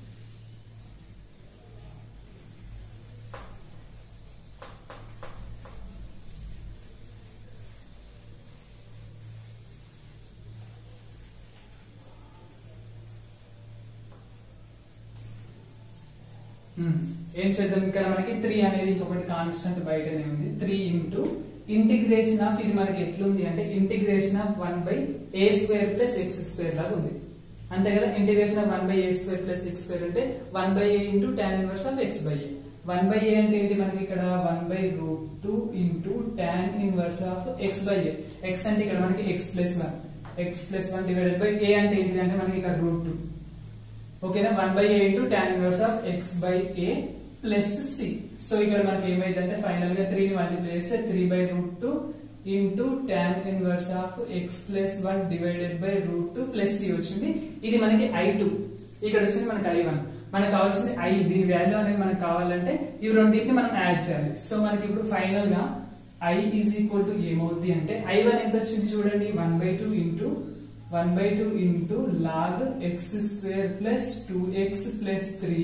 మ్మ్. ఏం చేద్దాం ఇక్కడ మనకి త్రీ అనేది ఇంకొకటి కాన్స్టెంట్ బయటనే ఉంది త్రీ ఇంటూ ఇంటిగ్రేషన్ ఆఫ్ ఇది మనకి ఎట్లుంది అంటే integration of one by a square plus x square లాగా ఉంది అంతే కదా integration of one by a square plus x square అంటే one by a into tan inverse of x by a one by a అంటే ఏంటి మనకి ఇక్కడ one by root two into tan inverse of x by a x అంటే ఇక్కడ మనకి x plus one x plus one divided by a అంటే ఏంటి అంటే మనకి ఇక్కడ రూట్ టూ ఓకేనా one by a into tan inverse of x by a plus c so ఇక్కడ మనకి ఏమైందంటే ఫైనల్ గా త్రీ మల్టిప్లై చేస్తే three by root two into tan inverse of x plus one divided by root two plus c వచ్చింది ఇది మనకి I two ఇక్కడ వచ్చింది మనకి ఐ వన్ మనకు కావాల్సింది ఐ దీని వాల్యూ అనేది మనకు కావాలంటే ఇవి రెండింటిని మనం యాడ్ చేయాలి సో మనకి ఇప్పుడు ఫైనల్ గా ఐ ఈజ్ ఈక్వల్ టు ఏమవుద్ది అంటే ఐ వన్ ఎంత వచ్చింది చూడండి one by two into one by two into log x square plus two x plus three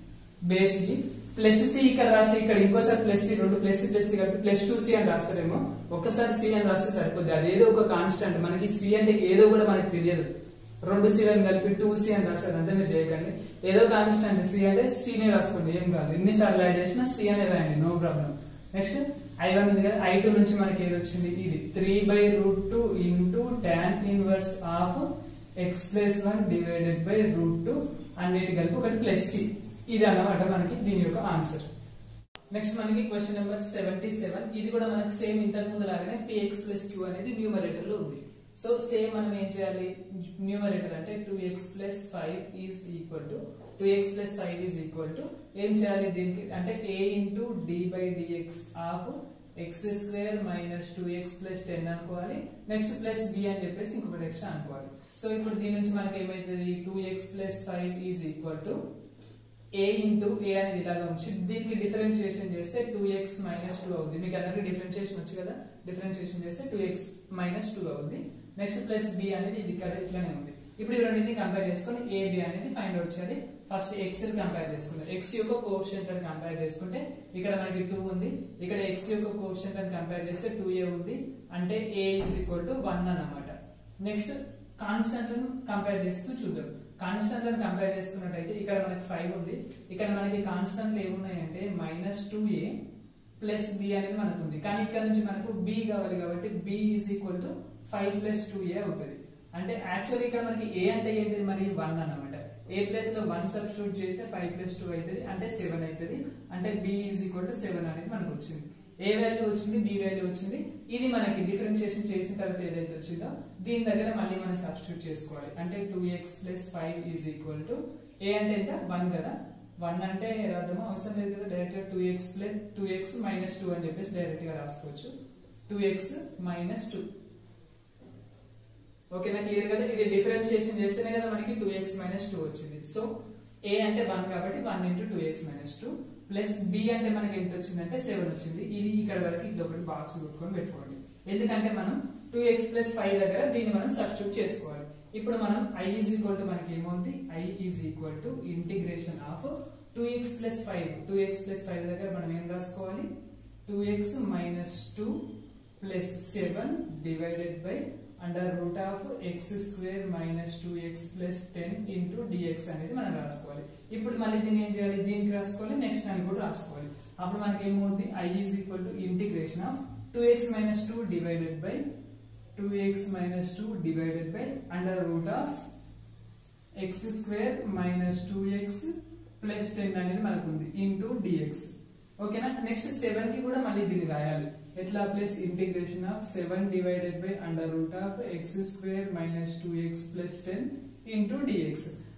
బేసి ప్లస్ సి ఇక్కడ రాసి ఇక్కడ ఇంకోసారి ప్లస్ సి రెండు ప్లస్ సి ప్లస్ సి కలిపి ప్లస్ టూ సి అని రాస్తారేమో ఒక్కసారి సి అని రాస్తే సరిపోద్ది అదేదో ఒక కాన్స్టెంట్ మనకి సి అంటే ఏదో కూడా మనకి తెలియదు రెండు సీలను కలిపి టూ సి అని రాస్తారు అంతే మీరు చేయకండి ఏదో కాన్స్టెంట్ సి అంటే సినే రాసుకోండి ఏం కాదు ఎన్నిసార్లు యాడ్ చేసినా సి అనే రాయండి no problem next I one ఉంది కదా ఐ టూ నుంచి మనకి ఏది వచ్చింది ఇది three by root two into tan inverse of x plus one divided by root two అన్నిటి కలిపి ఒకటి ప్లస్ సి ఇది అన్నమాట మనకి దీని యొక్క ఆన్సర్ నెక్స్ట్ మనకి క్వశ్చన్ నెంబర్ సెవెంటీ సెవెన్ ఇది కూడా మనకి సేమ్ ఇంతకు ముందు లాగానే పిఎక్స్ ప్లస్ క్యూ అనేది న్యూమరేటర్ లో ఉంది సో సేమ్ మనం ఏం చేయాలి న్యూమరేటర్ అంటే two x plus five is equal to two x plus five is equal to ఏం చేయాలి దీనికి అంటే a into d by dx of x square minus two x plus ten అనుకోవాలి నెక్స్ట్ ప్లస్ బి అని చెప్పేసి ఇంకొకటి extra అనుకోవాలి so ఇప్పుడు దీని నుంచి మనకి ఏమైతుంది two x plus five is equal to A into a అనేది ఇలాగా ఉంచి దీనికి డిఫరెన్షియేషన్ చేస్తే టూ ఎక్స్ మైనస్ టూ అవుతుంది మీకు అందరికి డిఫరెన్షియేషన్ వచ్చు కదా డిఫరెన్షియేషన్ చేస్తే టూ ఎక్స్ మైనస్ టూ అవుతుంది నెక్స్ట్ ప్లస్ బి అనేది ఇది ఇక్కడ ఇట్లానే ఉంది ఇప్పుడు ఈ రెండింటిని కంపేర్ చేసుకొని ఏ బి అనేది ఫైండ్ అవుట్ చేయాలి ఫస్ట్ ఎక్స్ ని కంపేర్ చేసుకుందాం ఎక్స్ యొక్క కోఎఫిషియంట్ అని కంపేర్ చేసుకుంటే ఇక్కడ మనకి టూ ఉంది ఇక్కడ ఎక్స్ యొక్క కోఎఫిషియంట్ అని కంపేర్ చేస్తే టూ ఏ ఉంది అంటే a is equal to one అన్నమాట నెక్స్ట్ కాన్స్టెంట్ కంపేర్ చేస్తూ చూద్దాం కాన్స్టెంట్ లను కంపేర్ చేసుకున్నట్టయితే ఇక్కడ మనకి ఫైవ్ ఉంది ఇక్కడ మనకి కాన్స్టెంట్లు ఏమున్నాయంటే minus two a plus b అనేది మనకు ఉంది కానీ ఇక్కడ నుంచి మనకు బి కావాలి కాబట్టి b is equal to five plus two a అవుతుంది అంటే యాక్చువల్లీ ఇక్కడ మనకి ఏ అంటే ఏంటిది మరి వన్ అన్నమాట ఏ ప్లస్ లో వన్ సబ్స్టిట్యూట్ చేస్తే ఫైవ్ ప్లస్ టూ అవుతుంది అంటే సెవెన్ అవుతుంది అంటే b is equal to seven అనేది మనకు వచ్చింది ఏ వాల్యూ వచ్చింది బి వాల్యూ వచ్చింది ఇది మనకి డిఫరెన్షియేషన్ చేసిన తర్వాత ఏదైతే వచ్చిందో దీని దగ్గర మళ్ళీ మనం సబ్స్టిట్యూట్ చేసుకోవాలి అంటే two x plus five is equal to a అంటే ఎంత వన్ కదా వన్ అంటే రాద్దామా అవసరం లేదు కదా direct two x plus two x minus two అని చెప్పేసి డైరెక్ట్ గా రాసుకోవచ్చు టూ ఎక్స్ మైనస్ టూ ఓకేనా క్లియర్ కదా ఇది డిఫరెన్షియేషన్ చేస్తేనే కదా మనకి టూ ఎక్స్ మైనస్ టూ వచ్చింది సో ఏ అంటే వన్ కాబట్టి one into two x minus two plus b అంటే మనకి ఎంత వచ్చిందంటే సెవెన్ వచ్చింది ఇది ఇక్కడ వరకు ఇట్లా ఒకటి బాక్స్ కొట్టుకొని పెట్టుకోండి ఎందుకంటే మనం టూ ఎక్స్ ప్లస్ ఫైవ్ దగ్గర దీన్ని మనం సబ్స్టిట్యూట్ చేసుకోవాలి ఇప్పుడు మనం ఐ ఈజ్ ఈక్వల్ టు మనకి ఏమవుతుంది I is equal to integration of two x plus five two x plus five దగ్గర మనం ఏం రాసుకోవాలి two x minus two plus seven divided by under root of x square minus two x plus ten into dx అనేది మనం రాసుకోవాలి ఇప్పుడు మళ్ళీ దీన్ని ఏం చేయాలి దీనికి రాసుకోవాలి నెక్స్ట్ దానికి కూడా రాసుకోవాలి అప్పుడు మనకి ఏమవుతుంది I is equal to integration of two x minus two divided by two x minus two divided by under root of x square minus two x plus ten అనేది మనకు ఉంది ఇంటూ డిఎక్స్ ఓకేనా నెక్స్ట్ సెవెన్ కి కూడా మళ్ళీ దీన్ని రాయాలి ఎట్లా plus integration of seven divided by under root of x square minus two x plus ten into dx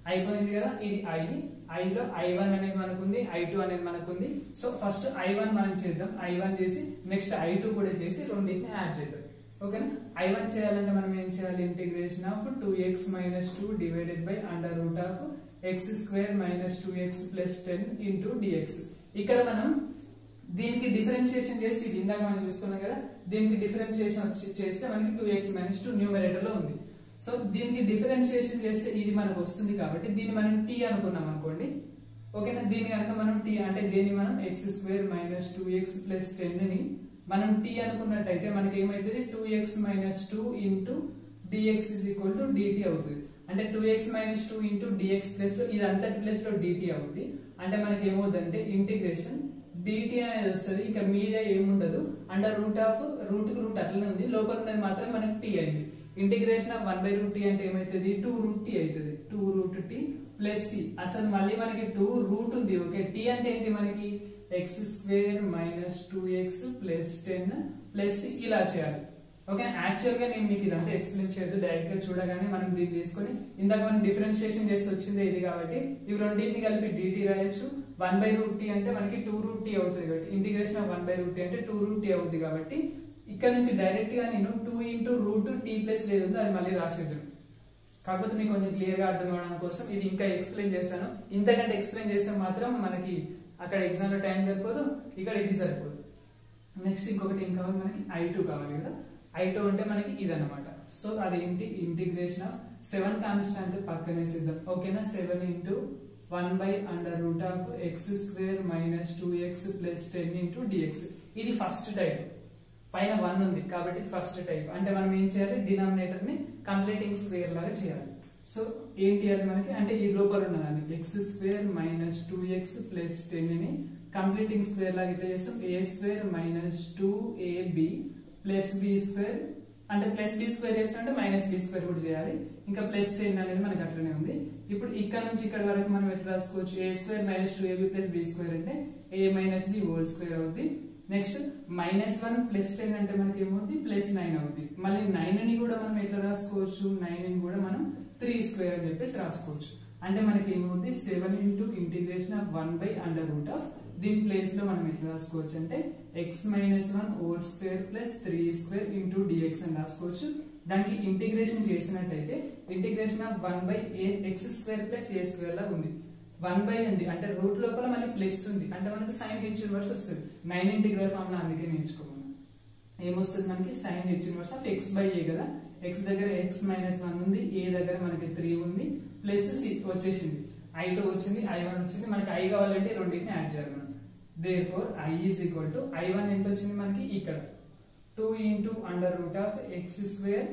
అయిపోయింది కదా ఇది ఐ ఐలో ఐ వన్ అనేది మనకు ఉంది ఐ టూ అనేది మనకు ఉంది సో ఫస్ట్ ఐ వన్ మనం చేద్దాం ఐ వన్ చేసి నెక్స్ట్ ఐ టూ కూడా చేసి రెండింటిని యాడ్ చేద్దాం ఓకేనా ఐ వన్ చేయాలంటే మనం ఏం చేయాలి integration of two x minus two divided by under root of x square minus two x plus ten into dx ఇక్కడ మనం దీనికి డిఫరెన్షియేషన్ చేసి ఇది ఇందాక మనం చూసుకున్నాం కదా దీనికి డిఫరెన్షియేషన్ వచ్చి చేస్తే మనకి two x minus two numerator లో ఉంది సో దీనికి డిఫరెన్షియేషన్ చేస్తే ఇది మనకు వస్తుంది కాబట్టి దీన్ని మనం టీ అనుకున్నాం అనుకోండి ఓకేనా దీని కనుక మనం టీ అంటే దీన్ని మనం x square minus two x plus ten ని మనం టీ అనుకున్నట్టయితే మనకి ఏమైతుంది two x minus two into dx is equal to dt అవుతుంది అంటే two x minus two into dx plus ఇది అంతటి ప్లస్ లో డిటి అవుతుంది అంటే మనకి ఏమవుతుందంటే ఇంటిగ్రేషన్ డిటి అనేది వస్తుంది ఇంకా మీద ఏముండదు అండర్ రూట్ ఆఫ్ రూట్ కు రూట్ అట్లనే ఉంది లోపల ఉన్నది మాత్రం మనకి టీ అయింది integration of one by root t అంటే ఏమైతుంది టూ రూట్ టీ అవుతుంది two root t plus c అసలు మళ్ళీ మనకి టూ రూట్ ఉంది ఓకే టీ అంటే ఏంటి మనకి x square minus two x plus ten plus ఇలా చేయాలి ఓకే యాక్చువల్ గా నేను మీకు ఇదంతా ఎక్స్ప్లెయిన్ చేయొద్దు డైరెక్ట్ గా చూడగానే మనం దీన్ని తీసుకొని ఇందాక మనం డిఫరెన్షియేషన్ చేసి వచ్చింది ఇది కాబట్టి ఇవి రెండింటిని కలిపి డిటి రాయొచ్చు వన్ బై రూట్ టీ అంటే మనకి టూ రూట్ టీ అవుతుంది కాబట్టి integration of one by root t అంటే టూ రూట్ టీ అవుతుంది కాబట్టి ఇక్కడ నుంచి డైరెక్ట్ గా నేను two into root t plus లేదు ఉందో అది మళ్ళీ రాసేద్దాను కాకపోతే మీకు కొంచెం క్లియర్ గా అర్థం అవడం కోసం ఇది ఇంకా ఎక్స్ప్లెయిన్ చేస్తాను ఇంతకంటే ఎక్స్ప్లెయిన్ చేస్తే మాత్రం మనకి అక్కడ ఎగ్జామ్ లో టైం సరిపోదు ఇక్కడ ఇది సరిపోదు నెక్స్ట్ ఇంకొకటి ఏం కావాలి మనకి ఐ టూ కావాలి కదా ఐ టూ అంటే మనకి ఇది అనమాట సో అదేంటి ఇంటిగ్రేషన్ ఆఫ్ సెవెన్ కాన్స్టాంట్ పక్కనే సిద్ధం ఓకేనా seven into one by under root of x square minus two x plus ten into dx ఇది ఫస్ట్ టైప్ పైన వన్ ఉంది కాబట్టి ఫస్ట్ టైప్ అంటే మనం ఏం చేయాలి డినామినేటర్ ని కంప్లీటింగ్ స్క్వేర్ లాగా చేయాలి సో ఏంటి అది మనకి అంటే ఈ లోపల ఉన్నదాన్ని x square minus two x plus ten ని కంప్లీటింగ్ స్క్వేర్ లాగా ఇట్లా చేస్తాం a square minus two ab plus b square అంటే ప్లస్ బి స్క్వేర్ చేసినట్టు మైనస్ బి స్క్వేర్ కూడా చేయాలి ఇంకా ప్లస్ టెన్ అనేది మనకి అట్లనే ఉంది ఇప్పుడు ఇక్కడ నుంచి ఇక్కడ వరకు మనం ఎట్లా రాసుకోవచ్చు a square minus two ab plus b square అంటే a minus b whole square అవుతుంది next minus one plus ten అంటే మనకి ఏమవుతుంది ప్లస్ నైన్ అవుతుంది మళ్ళీ నైన్ ని కూడా మనం ఎట్లా రాసుకోవచ్చు నైన్ ని కూడా మనం త్రీ స్క్వేర్ అని చెప్పేసి రాసుకోవచ్చు అంటే మనకి ఏమవుతుంది seven into integration of one by under root of దీని ప్లేస్ లో మనం ఎట్లా రాసుకోవచ్చు అంటే x minus one whole square plus three square into dx అని రాసుకోవచ్చు దానికి ఇంటిగ్రేషన్ చేసినట్టయితే integration of one by a x square plus a square లా ఉంది వన్ బై ఉంది అంటే రూట్ లోపల మళ్ళీ ప్లస్ ఉంది అంటే మనకి సైన్ హెచ్ ఇన్వర్స్ వస్తుంది నైన్ ఇంటిగ్రల్ ఫార్ములా అందుకే నేర్చుకోమను ఏమొస్తుంది మనకి sine h inverse of x by a కదా ఎక్స్ దగ్గర ఎక్స్ మైనస్ వన్ ఉంది ఏ దగ్గర మనకి త్రీ ఉంది ప్లస్ సి వచ్చేసింది ఐ టూ వచ్చింది ఐ వన్ వచ్చింది మనకి ఐ కావాలంటే రెండింటిని యాడ్ చేయాలి మనం they four I is equal to I one ఎంత వచ్చింది మనకి ఇక్కడ two into under root of x square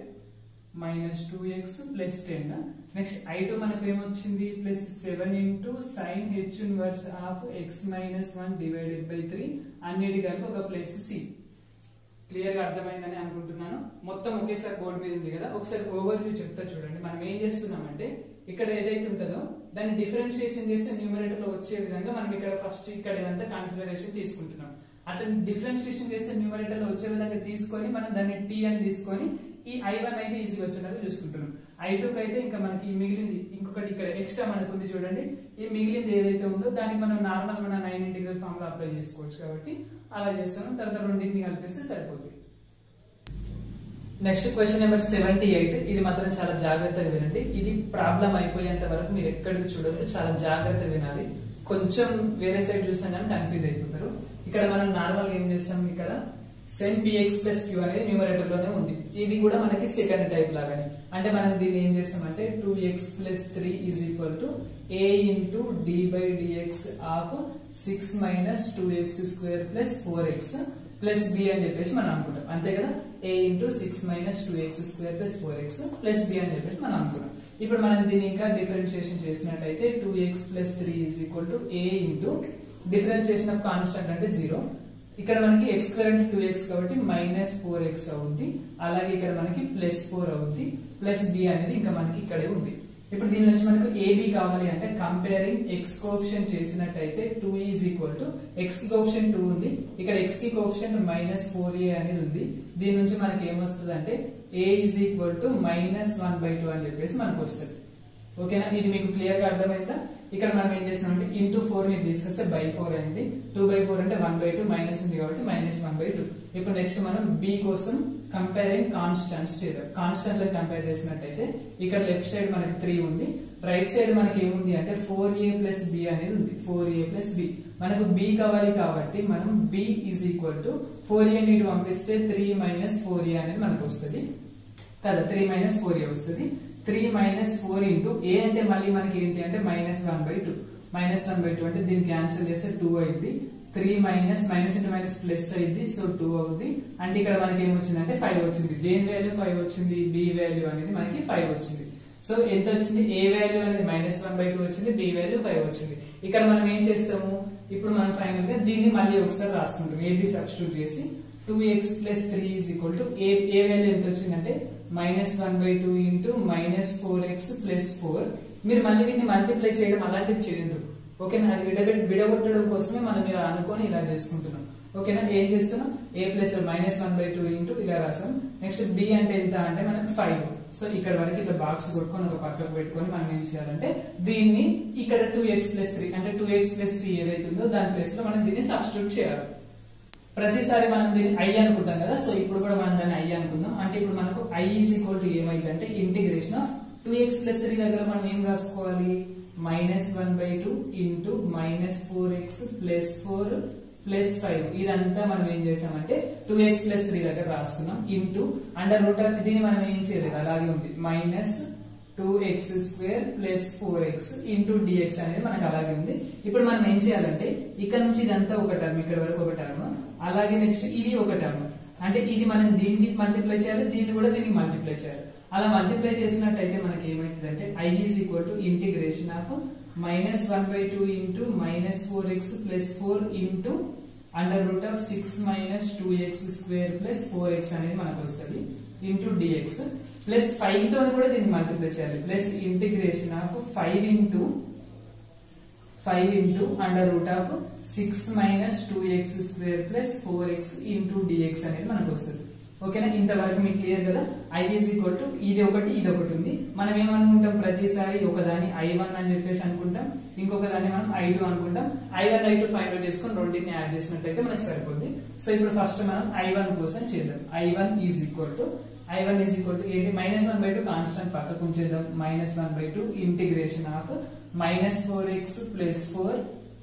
minus two x plus ten next I two మనకు ఏమొచ్చింది plus seven into sine h inverse of x minus one divided by three అన్నిటి కలిపి ఒక plus C clear గా అర్థమైందని అనుకుంటున్నాను మొత్తం ఒకేసారి బోర్డు మీద ఉంది కదా ఒకసారి ఓవర్ వ్యూ చెప్తా చూడండి మనం ఏం చేస్తున్నామంటే ఇక్కడ ఏదైతే ఉంటుందో దాన్ని డిఫరెన్షియేషన్ చేస్తే న్యూమరేటర్ లో వచ్చే విధంగా మనం ఇక్కడ ఫస్ట్ ఇక్కడ ఇదంతా కన్సిడరేషన్ తీసుకుంటున్నాం అట్లా డిఫరెన్షియేషన్ చేస్తే న్యూమరేటర్ లో వచ్చే విధంగా తీసుకొని మనం దాన్ని టీ అని తీసుకొని ఈ ఐ వన్ అయితే ఈజీగా వచ్చేలాగా చూసుకుంటున్నాం ఐ టూ అయితే ఇంకా మనకి ఈ మిగిలింది ఇంకొకటి ఇక్కడ ఎక్స్ట్రా మనకు ఉంది చూడండి ఈ మిగిలింది ఏదైతే ఉందో దానికి మనం నార్మల్ మన నైన్ ఇంటిగ్రల్ ఫామ్ లో అప్లై చేసుకోవచ్చు కాబట్టి అలా చేస్తాను తర్వాత రెండింటిని కలిపేస్తే సరిపోతుంది next question number seventy eight ఇది మాత్రం చాలా జాగ్రత్తగా వినండి ఇది ప్రాబ్లం అయిపోయేంత వరకు మీరు ఎక్కడికి చూడొద్దు చాలా జాగ్రత్తగా వినాలి కొంచెం వేరే సైడ్ చూసినా కానీ కన్ఫ్యూజ్ అయిపోతారు ఇక్కడ మనం నార్మల్ గా ఏం చేస్తాం ఇక్కడ సెన్ పిఎక్స్ ప్లస్ క్యూ అనేది న్యూమరేటర్ లోనే ఉంది ఇది కూడా మనకి సెకండ్ టైప్ లాగానే అంటే మనం దీన్ని ఏం చేస్తామంటే two x plus three is equal to A into d by dx of six minus two x square plus four x plus b అని చెప్పేసి మనం అనుకుంటాం అంతే కదా a into six minus two x square plus four x plus b అని చెప్పేసి మనం అనుకున్నాం ఇప్పుడు మనం దీన్ని ఇంకా డిఫరెన్షియేషన్ చేసినట్టయితే two x plus three is equal to A into differentiation of constant అంటే జీరో ఇక్కడ మనకి ఎక్స్ స్క్వేర్ అంటే టూ ఎక్స్ కాబట్టి మైనస్ ఫోర్ ఎక్స్ అవుద్ది అలాగే ఇక్కడ మనకి ప్లస్ ఫోర్ అవుద్ది ప్లస్ బి అనేది ఇంకా మనకి ఇక్కడే ఉంది ఇప్పుడు దీని నుంచి మనకు ఏబి కావాలి అంటే కంపేరింగ్ ఎక్స్ కోప్షన్ చేసినట్టయితే two is equal to x కి కోప్షన్ టూ ఉంది ఇక్కడ ఎక్స్ కి కోప్షన్ మైనస్ ఫోర్ ఏ అనేది ఉంది దీని నుంచి మనకి ఏమొస్తుంది అంటే a is equal to minus one by two అని చెప్పేసి మనకు వస్తుంది ఓకేనా ఇది మీకు క్లియర్ గా అర్థమైందా ఇక్కడ మనం ఏం చేసామంటే ఇంటూ ఫోర్ ని తీసుకొస్తే బై ఫోర్ అయింది టూ బై ఫోర్ అంటే వన్ బై టూ మైనస్ ఉంది కాబట్టి మైనస్ వన్ బై టూ ఇప్పుడు నెక్స్ట్ మనం బి కోసం కంపేరింగ్ కాన్స్టెంట్స్ చేద్దాం కాన్స్టెంట్ లో కంపేర్ చేసినట్టయితే ఇక్కడ లెఫ్ట్ సైడ్ మనకి త్రీ ఉంది రైట్ సైడ్ మనకి ఏముంది అంటే ఫోర్ ఏ ప్లస్ బి అనేది ఉంది ఫోర్ ఏ ప్లస్ బి మనకు బి కావాలి కాబట్టి మనం b is equal to four a నీటి పంపిస్తే త్రీ మైనస్ ఫోర్ ఏ అనేది మనకు వస్తుంది కదా త్రీ మైనస్ ఫోర్ ఏ వస్తుంది three minus four into a అంటే మళ్ళీ మనకి ఏంటి అంటే minus one by two minus one by two అంటే దీన్ని క్యాన్సిల్ చేస్తే టూ అయింది three minus minus into minus plus అయింది సో టూ అవుతుంది అంటే ఇక్కడ మనకి ఏమొచ్చింది అంటే ఫైవ్ వచ్చింది దేని వాల్యూ ఫైవ్ వచ్చింది బి వాల్యూ అనేది మనకి ఫైవ్ వచ్చింది సో ఎంత వచ్చింది ఏ వాల్యూ అనేది మైనస్ వన్ బై టూ వచ్చింది బి వాల్యూ ఫైవ్ వచ్చింది ఇక్కడ మనం ఏం చేస్తాము ఇప్పుడు మనం ఫైనల్ గా దీన్ని మళ్ళీ ఒకసారి రాసుకుంటాం ఏబి సబ్స్టిట్యూట్ చేసి two x plus three is equal to a a value ఎంత వచ్చిందంటే minus one by two into minus four x plus four మీరు మళ్ళీ వీటిని మల్టిప్లై చేయడం అలాంటివి చేయొద్దు ఓకేనా అది విడగొట్ విడగొట్టడం కోసమే మనం ఇలా అనుకొని ఇలా చేసుకుంటున్నాం ఓకేనా ఏం చేస్తున్నాం a plus minus one by two into ఇలా రాసాం నెక్స్ట్ బి అంటే ఎంత అంటే మనకి ఫైవ్ సో ఇక్కడ వరకు ఇట్లా బాక్స్ కొట్టుకొని ఒక పక్కకు పెట్టుకొని మనం ఏం చేయాలంటే దీన్ని ఇక్కడ టూ ఎక్స్ ప్లస్ త్రీ అంటే టూ ఎక్స్ ప్లస్ త్రీ ఏదైతే ఉందో దాని ప్లేస్ లో మనం దీన్ని సబ్స్టిట్యూట్ చేయాలి ప్రతిసారి మనం దీన్ని ఐ అనుకుంటాం కదా సో ఇప్పుడు కూడా మనం దాన్ని ఐ అనుకుందాం అంటే ఇప్పుడు మనకు ఐ ఈజ్ ఈక్వల్ టు ఏమైంది అంటే integration of two x plus three దగ్గర మనం ఏం రాసుకోవాలి minus one by two into minus four x plus four plus five ఇదంతా మనం ఏం చేసామంటే టూ ఎక్స్ ప్లస్ త్రీ దగ్గర రాసుకున్నాం ఇంటూ అండర్ రూట్ ఆఫ్ దీన్ని మనం ఏం చేయలేదు అలాగే ఉంది minus two x square plus four x into dx అనేది మనకు అలాగే ఉంది ఇప్పుడు మనం ఏం చేయాలంటే ఇక్కడ నుంచి ఇదంతా ఒక టర్మ్ ఇక్కడ వరకు ఒక టర్మ్ అలాగే నెక్స్ట్ ఇది ఒక టర్మ్ అంటే ఇది మనం దీనికి మల్టిప్లై చేయాలి దీన్ని కూడా దీనికి మల్టిప్లై చేయాలి అలా మల్టిప్లై చేసినట్టయితే మనకి ఏమైతుంది అంటే I is equal to integration of minus one by two into minus four x plus four into under root of six minus two x square plus four x అనేది మనకు వస్తుంది ఇంటూ డిఎక్స్ ప్లస్ ఫైవ్ తో కూడా దీన్ని multiply చేయాలి plus integration of five into five into under root of six minus two x square plus four x into dx అనేది మనకు వస్తుంది ఓకేనా ఇంతవరకు మీకు క్లియర్ కదా ఐ ఈజ్ ఈక్వల్ టు ఇది ఒకటి ఇది ఒకటి ఉంది మనం ఏమనుకుంటాం ప్రతిసారి ఒకదాన్ని ఐ వన్ అని చెప్పేసి అనుకుంటాం ఇంకొక దాన్ని మనం ఐ టూ అనుకుంటాం I one I two find out చేసుకొని రెండింటిని యాడ్ చేసినట్టయితే మనకు సరిపోద్ది సో ఇప్పుడు ఫస్ట్ మనం ఐ వన్ కోసం చేద్దాం I one is equal to I one is equal to ఏంటి minus one by two constant పక్కకు ఉంచేద్దాం minus one by two integration of minus four x plus four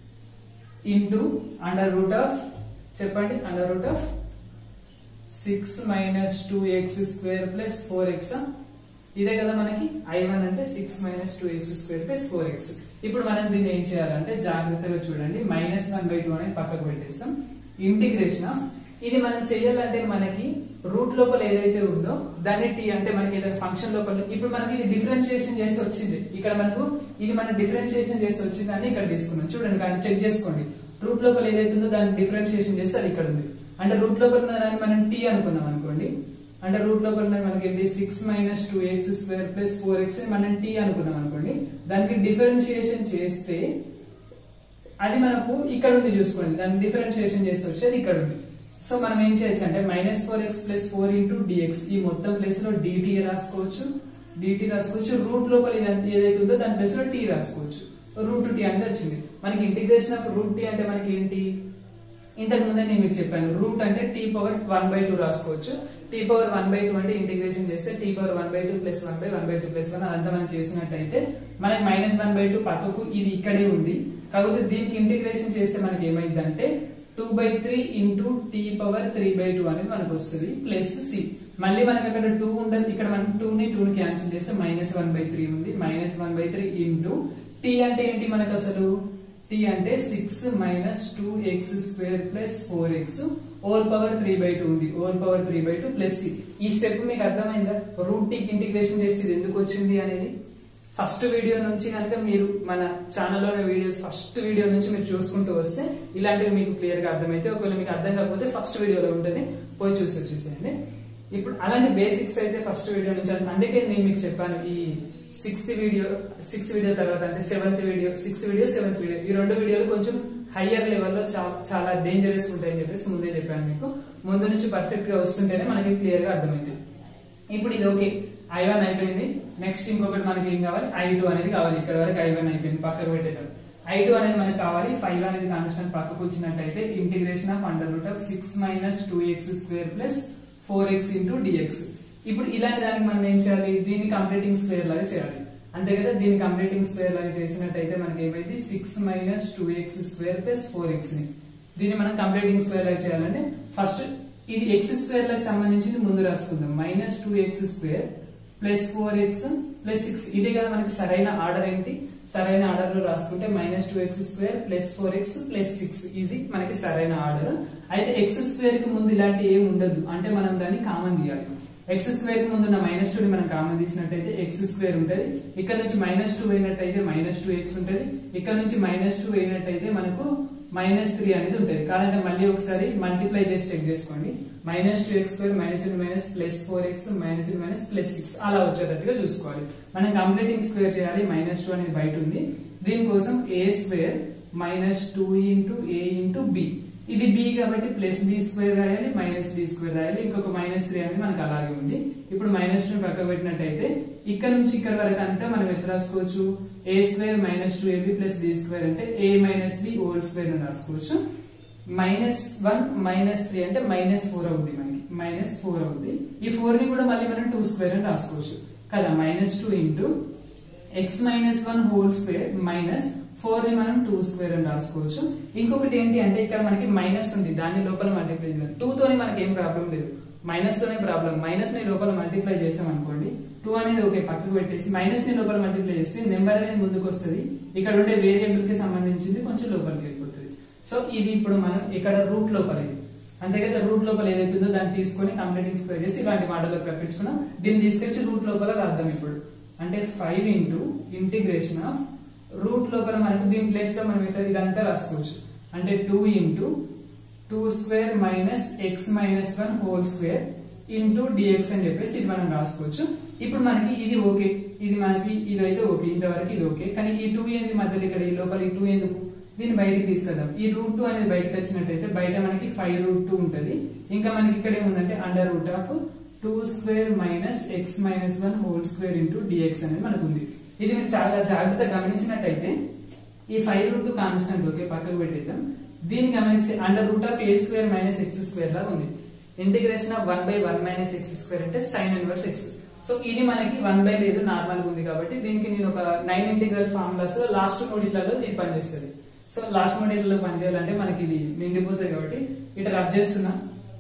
into under root of చెప్పండి under root of six minus two x square plus four x ఇదే కదా మనకి I one అంటే six minus two x square plus four x ఇప్పుడు మనం దీన్ని ఏం చేయాలంటే జాగ్రత్తగా చూడండి మైనస్ వన్ బై టూ అనేది పక్కకు పెట్టేస్తాం ఇంటిగ్రేషన్ ఆఫ్ ఇది మనం చేయాలంటే మనకి రూట్ లోపల ఏదైతే ఉందో దాన్ని టీ అంటే మనకి ఏదైనా ఫంక్షన్ లోపల ఇప్పుడు మనకి ఇది డిఫరెన్షియేషన్ చేసి వచ్చింది ఇక్కడ మనకు ఇది మనం డిఫరెన్షియేషన్ చేసి వచ్చింది అని ఇక్కడ తీసుకున్నాం చూడండి కానీ చెక్ చేసుకోండి రూట్ లోపల ఏదైతే ఉందో దాన్ని డిఫరెన్షియేషన్ చేస్తే అది ఇక్కడ ఉంది అంటే రూట్ లోపల ఉన్న దాన్ని మనం టీ అనుకున్నాం అనుకోండి అంటే రూట్ లోపల ఉన్నది మనకి ఏంటి six minus two x square plus four x మనం టీ అనుకున్నాం అనుకోండి దానికి డిఫరెన్షియేషన్ చేస్తే అది మనకు ఇక్కడ ఉంది చూసుకోండి దాన్ని డిఫరెన్షియేషన్ చేస్తే వచ్చేది ఇక్కడ ఉంది సో మనం ఏం చేయొచ్చు అంటే minus four x plus four into dx ఈ మొత్తం ప్లేస్ లో డిటి రాసుకోవచ్చు డిటి రాసుకోవచ్చు రూట్ లోపల ఇదంతా ఏదైతే ఉందో దాని ప్లేస్ లో టీ రాసుకోవచ్చు రూట్ టీ అంటే వచ్చింది మనకి ఇంటిగ్రేషన్ ఆఫ్ రూట్ టీ అంటే మనకి ఏంటి ఇంతకు ముందే నేను మీకు చెప్పాను రూట్ అంటే t power one by two రాసుకోవచ్చు t power one by two అంటే ఇంటిగ్రేషన్ చేస్తే t power one by two plus one by one by two plus one అదంతా మనం చేసినట్టయితే మనకి మైనస్ వన్ బై టూ పక్కకు ఇది ఇక్కడే ఉంది కాకపోతే దీనికి ఇంటిగ్రేషన్ చేస్తే మనకి ఏమైందంటే two by three into t power three by two అనేది మనకు వస్తుంది ప్లస్ సి మళ్ళీ మనకి అక్కడ టూ ఉండదు ఇక్కడ మనం టూ ని టూ ని క్యాన్సిల్ చేస్తే మైనస్ వన్ బై త్రీ ఉంది minus one by three into t అంటే ఏంటి మనకు అసలు టీ అంటే six minus two x square plus four x whole power three by two ఉంది whole power three by two plus c ఈ step మీకు అర్థమైందా రూట్ టీకి ఇంటిగ్రేషన్ చేసి ఇది ఎందుకు వచ్చింది అనేది ఫస్ట్ వీడియో నుంచి కనుక మీరు మన ఛానల్లోని వీడియోస్ ఫస్ట్ వీడియో నుంచి మీరు చూసుకుంటూ వస్తే ఇలాంటివి మీకు క్లియర్ గా అర్థమైతే ఒకవేళ మీకు అర్థం కాకపోతే ఫస్ట్ వీడియోలో ఉంటుంది పోయి చూసి వచ్చేసేయండి ఇప్పుడు అలాంటి బేసిక్స్ అయితే ఫస్ట్ వీడియో నుంచి అందుకే నేను మీకు చెప్పాను ఈ సిక్స్త్ వీడియో సిక్స్త్ వీడియో తర్వాత అంటే seventh video sixth video seventh video ఈ రెండు వీడియోలు కొంచెం హయ్యర్ లెవెల్లో చాలా డేంజరస్ ఉంటాయని చెప్పేసి ముందే చెప్పాను మీకు ముందు నుంచి పర్ఫెక్ట్ గా వస్తుంటేనే మనకి క్లియర్ గా అర్థమైంది ఇప్పుడు ఇది ఓకే ఐ వన్ అయిపోయింది నెక్స్ట్ ఇంకొకటి మనకి ఏం కావాలి ఐ టూ అనేది కావాలి ఇక్కడ వరకు ఐ వన్ అయిపోయింది పక్కకు పెట్టేద్దాం ఐ టూ అనేది మనకి కావాలి ఫైవ్ అనేది కాన్స్టెంట్ పక్కకు వచ్చినట్టయితే integration of under root of six minus two x square plus four x into dx ఇప్పుడు ఇలాంటి దానికి మనం ఏం చేయాలి దీన్ని కంప్లీటింగ్ స్క్వేర్ లాగా చేయాలి అంతే కదా దీన్ని కంప్లీటింగ్ స్క్వేర్ లాగా చేసినట్టయితే మనకి ఏమైంది six minus two x square plus four x ని దీన్ని మనం కంప్లీటింగ్ స్క్వేర్ లాగా చేయాలంటే ఫస్ట్ ఇది ఎక్స్ స్క్వేర్ లకు సంబంధించింది ముందు రాసుకుందాం minus two x square plus four x plus six ఇదే కదా మనకి సరైన ఆర్డర్ ఏంటి సరైన ఆర్డర్ లో రాసుకుంటే minus two x square plus four x plus six ఇది మనకి సరైన ఆర్డర్ అయితే ఎక్స్ స్క్వేర్ కి ముందు ఇలాంటి ఏం ఉండదు అంటే మనం దాన్ని కామన్ తీయాలి ఎక్స్ స్క్వేర్ కి ముందున్న మైనస్ టూ ని మనం కామన్ తీసినట్టయితే ఎక్స్ స్క్వేర్ ఉంటది ఇక్కడ నుంచి మైనస్ టూ అయినట్టయితే మైనస్ టూ ఎక్స్ ఉంటది ఇక్కడ నుంచి మైనస్ టూ అయినట్టయితే మనకు మైనస్ త్రీ అనేది ఉంటుంది కాదంటే మళ్ళీ ఒకసారి మల్టిప్లై చేసి చెక్ చేసుకోండి minus two x square minus in minus plus four x minus in minus plus six అలా వచ్చేటట్టుగా చూసుకోవాలి మనం కంప్లీటింగ్ స్క్వేర్ చేయాలి మైనస్ టూ అనేది బయట ఉంది దీనికోసం a square minus two into a into b ఇది బి కాబట్టి ప్లస్ బి స్క్వేర్ రాయాలి మైనస్ బి స్క్వేర్ రాయాలి ఇంకొక మైనస్ త్రీ అనేది మనకు అలాగే ఉంది ఇప్పుడు మైనస్ టూ పక్క పెట్టినట్టయితే ఇక్కడ నుంచి ఇక్కడ వరకు అంతా మనం ఎట్లా రాసుకోవచ్చు a square minus two ab plus b square అంటే a minus b whole square అని రాసుకోవచ్చు మైనస్ వన్ మైనస్ త్రీ అంటే మైనస్ ఫోర్ అవుద్ది మనకి మైనస్ ఫోర్ అవుద్ది ఈ ఫోర్ ని కూడా మళ్ళీ మనం టూ స్క్వేర్ అని రాసుకోవచ్చు కదా minus two into x minus one whole square minus four ని మనం టూ స్క్వేర్ అని రాసుకోవచ్చు ఇంకొకటి ఏంటి అంటే ఇక్కడ మనకి మైనస్ ఉంది దాని లోపల మల్టిప్లై చేయాలి టూ తోని మనకి ఏం ప్రాబ్లం లేదు మైనస్ తోనే ప్రాబ్లం మైనస్ ని లోపల మల్టిప్లై చేసాం అనుకోండి టూ అనేది ఓకే పక్కకు పెట్టేసి మైనస్ ని లోపల మల్టిప్లై చేసి నెంబర్ అనేది ముందుకు వస్తుంది ఇక్కడ ఉండే వేరియబుల్ కి సంబంధించింది కొంచెం లోపలికి వెళ్ళిపోతుంది సో ఇది ఇప్పుడు మనం ఇక్కడ రూట్ లోపల ఇది అంతే కదా రూట్ లోపల ఏదైతుందో దాన్ని తీసుకొని కంప్లీటింగ్ స్క్వేర్ చేసి ఇలాంటి మాటలోకి రప్పించుకున్నాం దీన్ని తీసుకొచ్చి రూట్ లోపల రాద్దాం ఇప్పుడు అంటే five into integration of root లోపల మనకు దీని ప్లేస్ లో మనం ఇట్లా ఇదంతా రాసుకోవచ్చు అంటే two into two square minus x minus one whole square into dx అని చెప్పేసి ఇది మనం రాసుకోవచ్చు ఇప్పుడు మనకి ఇది ఓకే ఇది మనకి ఇది అయితే ఓకే ఇంతవరకు ఇది ఓకే కానీ ఈ టూ ఏంది మధ్యలో ఇక్కడ ఈ లోపల ఈ టూ ఎందుకు దీన్ని బయటికి తీసుకెళ్దాం ఈ రూట్ టూ అనేది బయటకు వచ్చినట్టయితే బయట మనకి ఫైవ్ రూట్ టూ ఉంటది ఇంకా మనకి ఇక్కడ ఏముందంటే under root of two square minus x minus one whole square into dx అనేది మనకు ఉంది ఇది మీరు చాలా జాగ్రత్తగా గమనించినట్టయితే ఈ ఫైవ్ రూట్ కాన్స్టెంట్ ఓకే పక్కకు పెట్టేద్దాం దీన్ని గమనిస్తే under root of a square minus x square లాగా ఉంది integration of one by one minus x square అంటే సైన్ ఇన్వర్స్ ఎక్స్ సో ఇది మనకి వన్ బై లేదు నార్మల్ ఉంది కాబట్టి దీనికి నేను ఒక నైన్ ఇంటిగ్రల్ ఫార్ములాస్ లో లాస్ట్ మూడిట్లలో ఇది పనిచేస్తుంది సో లాస్ట్ మూడిట్లలో పనిచేయాలంటే మనకి ఇది నిండిపోతుంది కాబట్టి ఇట్లా రబ్ చేస్తున్నా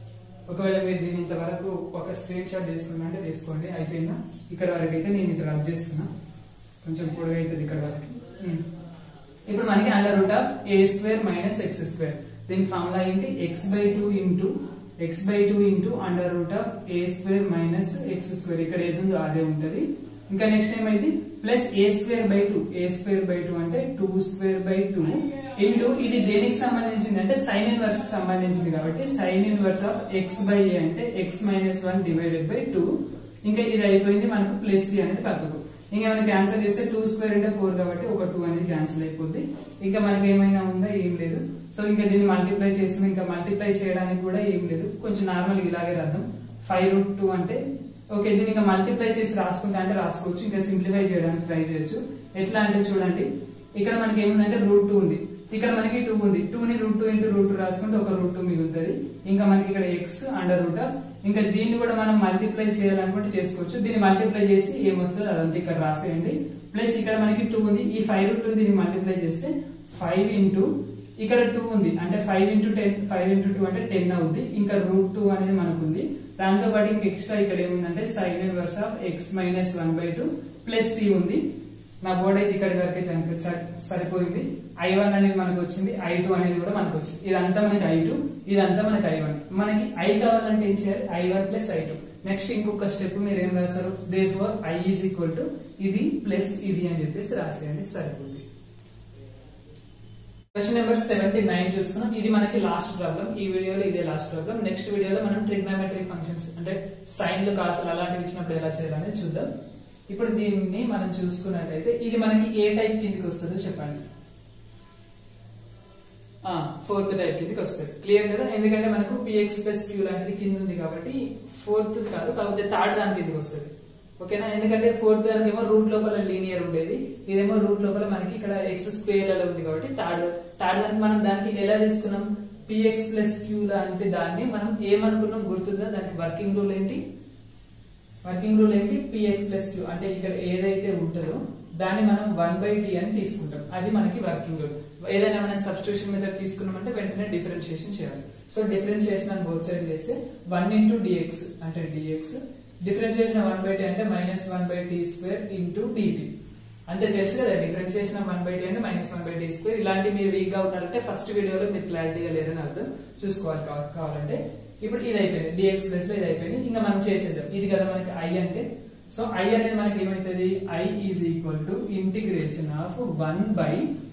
ఒకవేళ మీరు దీని ఇంతవరకు ఒక స్క్రీన్ షాట్ తీసుకున్నా అంటే తీసుకోండి అయిపోయిందా ఇక్కడ వరకు అయితే నేను ఇట్లా రబ్ చేస్తున్నా కొంచెం పొడవు అవుతుంది ఇక్కడ వరకు ఉమ్. ఇప్పుడు మనకి under root of a square minus x square దీని ఫార్ములా ఏంటి x by two into x by two into under root of a square minus x square ఇక్కడ ఏది ఉందో అదే ఉంటది ఇంకా నెక్స్ట్ ఏమైంది plus a square by two a square by two అంటే two square by two into ఇది దేనికి సంబంధించింది అంటే సైన్ ఇన్వర్స్ కి సంబంధించింది కాబట్టి sine inverse of x by a అంటే x minus one divided by two ఇంకా ఇది అయిపోయింది మనకు ప్లస్ సి అనేది పక్కకు ఇంకా మనం క్యాన్సిల్ చేస్తే టూ స్క్వేర్ అంటే ఫోర్ కాబట్టి ఒక టూ అనేది క్యాన్సిల్ అయిపోద్ది ఇంకా మనకి ఏమైనా ఉందా ఏం లేదు సో ఇంకా దీన్ని మల్టిప్లై చేసిన ఇంకా మల్టిప్లై చేయడానికి కూడా ఏం లేదు కొంచెం నార్మల్ ఇలాగే రాద్దాం ఫైవ్ రూట్ టూ అంటే ఓకే దీన్ని ఇంకా మల్టిప్లై చేసి రాసుకుంటా అంటే రాసుకోవచ్చు ఇంకా సింప్లిఫై చేయడానికి ట్రై చేయొచ్చు ఎట్లా అంటే చూడండి ఇక్కడ మనకి ఏముందంటే రూట్ టూ ఉంది ఇక్కడ మనకి టూ ఉంది టూ ని root two into root two రాసుకుంటే ఒక రూట్ టూ మిగులుతుంది ఇంకా మనకి ఇక్కడ ఎక్స్ అండర్ రూట్ ఆఫ్ ఇంకా దీన్ని కూడా మనం మల్టిప్లై చేయాలనుకుంటే చేసుకోవచ్చు దీన్ని మల్టిప్లై చేసి ఏమొస్తుందో అదంతా ఇక్కడ రాసేయండి ప్లస్ ఇక్కడ మనకి టూ ఉంది ఈ ఫైవ్ రూట్ టూ దీన్ని మల్టిప్లై చేస్తే ఫైవ్ ఇంటూ ఇక్కడ టూ ఉంది అంటే five into ten five into two అంటే టెన్ అవుద్ది ఇంకా రూట్ టూ అనేది మనకు ఉంది దాంతో పాటు ఇంకా ఎక్స్ట్రా ఇక్కడ ఏముందంటే sine inverse of x minus one by two plus c ఉంది నా బోర్డ్ అయితే ఇక్కడి వరకే చనిపి- చ- సరిపోయింది ఐ వన్ అనేది మనకు వచ్చింది ఐ టూ అనేది కూడా మనకు వచ్చింది ఇదంతా మనకి ఐ టూ ఇదంతా మనకి ఐ వన్ మనకి ఐ కావాలంటే ఏం చేయాలి I one plus I two next ఇంకొక స్టెప్ మీరు ఏం రాస్తారు దే four I is equal to ఇది ప్లస్ ఇది అని చెప్పేసి రాసేయండి సరిపోతుంది క్వశ్చన్ నెంబర్ సెవెంటీ నైన్ చూస్తున్నాం ఇది మనకి లాస్ట్ ప్రాబ్లం ఈ వీడియోలో ఇదే లాస్ట్ ప్రాబ్లం నెక్స్ట్ వీడియోలో మనం ట్రిగ్నామెట్రిక్ ఫంక్షన్స్ అంటే సైన్లు కాసులు అలాంటివి ఇచ్చినప్పుడు ఎలా చేయాలనేది చూద్దాం ఇప్పుడు దీన్ని మనం చూసుకున్నట్లయితే ఇది మనకి ఏ టైప్ కిందకి వస్తుందో చెప్పండి ఫోర్త్ టైప్ కిందకి వస్తుంది క్లియర్ కదా ఎందుకంటే మనకు పిఎక్స్ ప్లస్ క్యూ లాంటిది కింద ఉంది కాబట్టి ఫోర్త్ కాదు కాకపోతే థర్డ్ దాని కిందకి వస్తుంది ఓకేనా ఎందుకంటే ఫోర్త్ దానికి ఏమో రూట్ లోపల లీనియర్ ఉండేది ఇదేమో రూట్ లోపల మనకి ఇక్కడ ఎక్స్ స్క్వేర్ అలా ఉంది కాబట్టి థర్డ్ థర్డ్ దానికి మనం దానికి ఎలా తీసుకున్నాం పిఎక్స్ ప్లస్ క్యూ అంటే దాన్ని మనం ఏమనుకున్నాం గుర్తుందా దానికి వర్కింగ్ రూల్ ఏంటి వర్కింగ్ రూల్ ఏంటి పిఎక్స్ ప్లస్ క్యూ అంటే ఇక్కడ ఏదైతే ఉంటుందో దాన్ని మనం వన్ బై టీ అని తీసుకుంటాం అది మనకి వర్కింగ్ రూల్ ఏదైనా మనం సబ్స్టిట్యూషన్ మెథడ్ తీసుకున్నామంటే వెంటనే డిఫరెన్షియేషన్ చేయాలి సో డిఫరెన్షియేషన్ అని బోత్ సైడ్ చేస్తే వన్ ఇంటూ డిఎక్స్ అంటే dx differentiation one by t అంటే minus one by t square into dt అంతే తెలుసు కదా డిఫరెన్షియేషన్ వన్ బై టీ అంటే minus one by t square ఇలాంటి మీరు వీక్ గా ఉన్నారంటే ఫస్ట్ వీడియోలో మీరు క్లారిటీగా లేదని అర్థం చూసుకోవాలి కావ- కావాలంటే ఇప్పుడు ఇది అయిపోయింది డిఎక్స్ ప్లస్ లో ఇది అయిపోయింది ఇంకా మనం చేసేద్దాం ఇది కదా మనకి ఐ అంటే సో ఐ అనేది మనకి ఏమైతుంది I is equal to integration of one by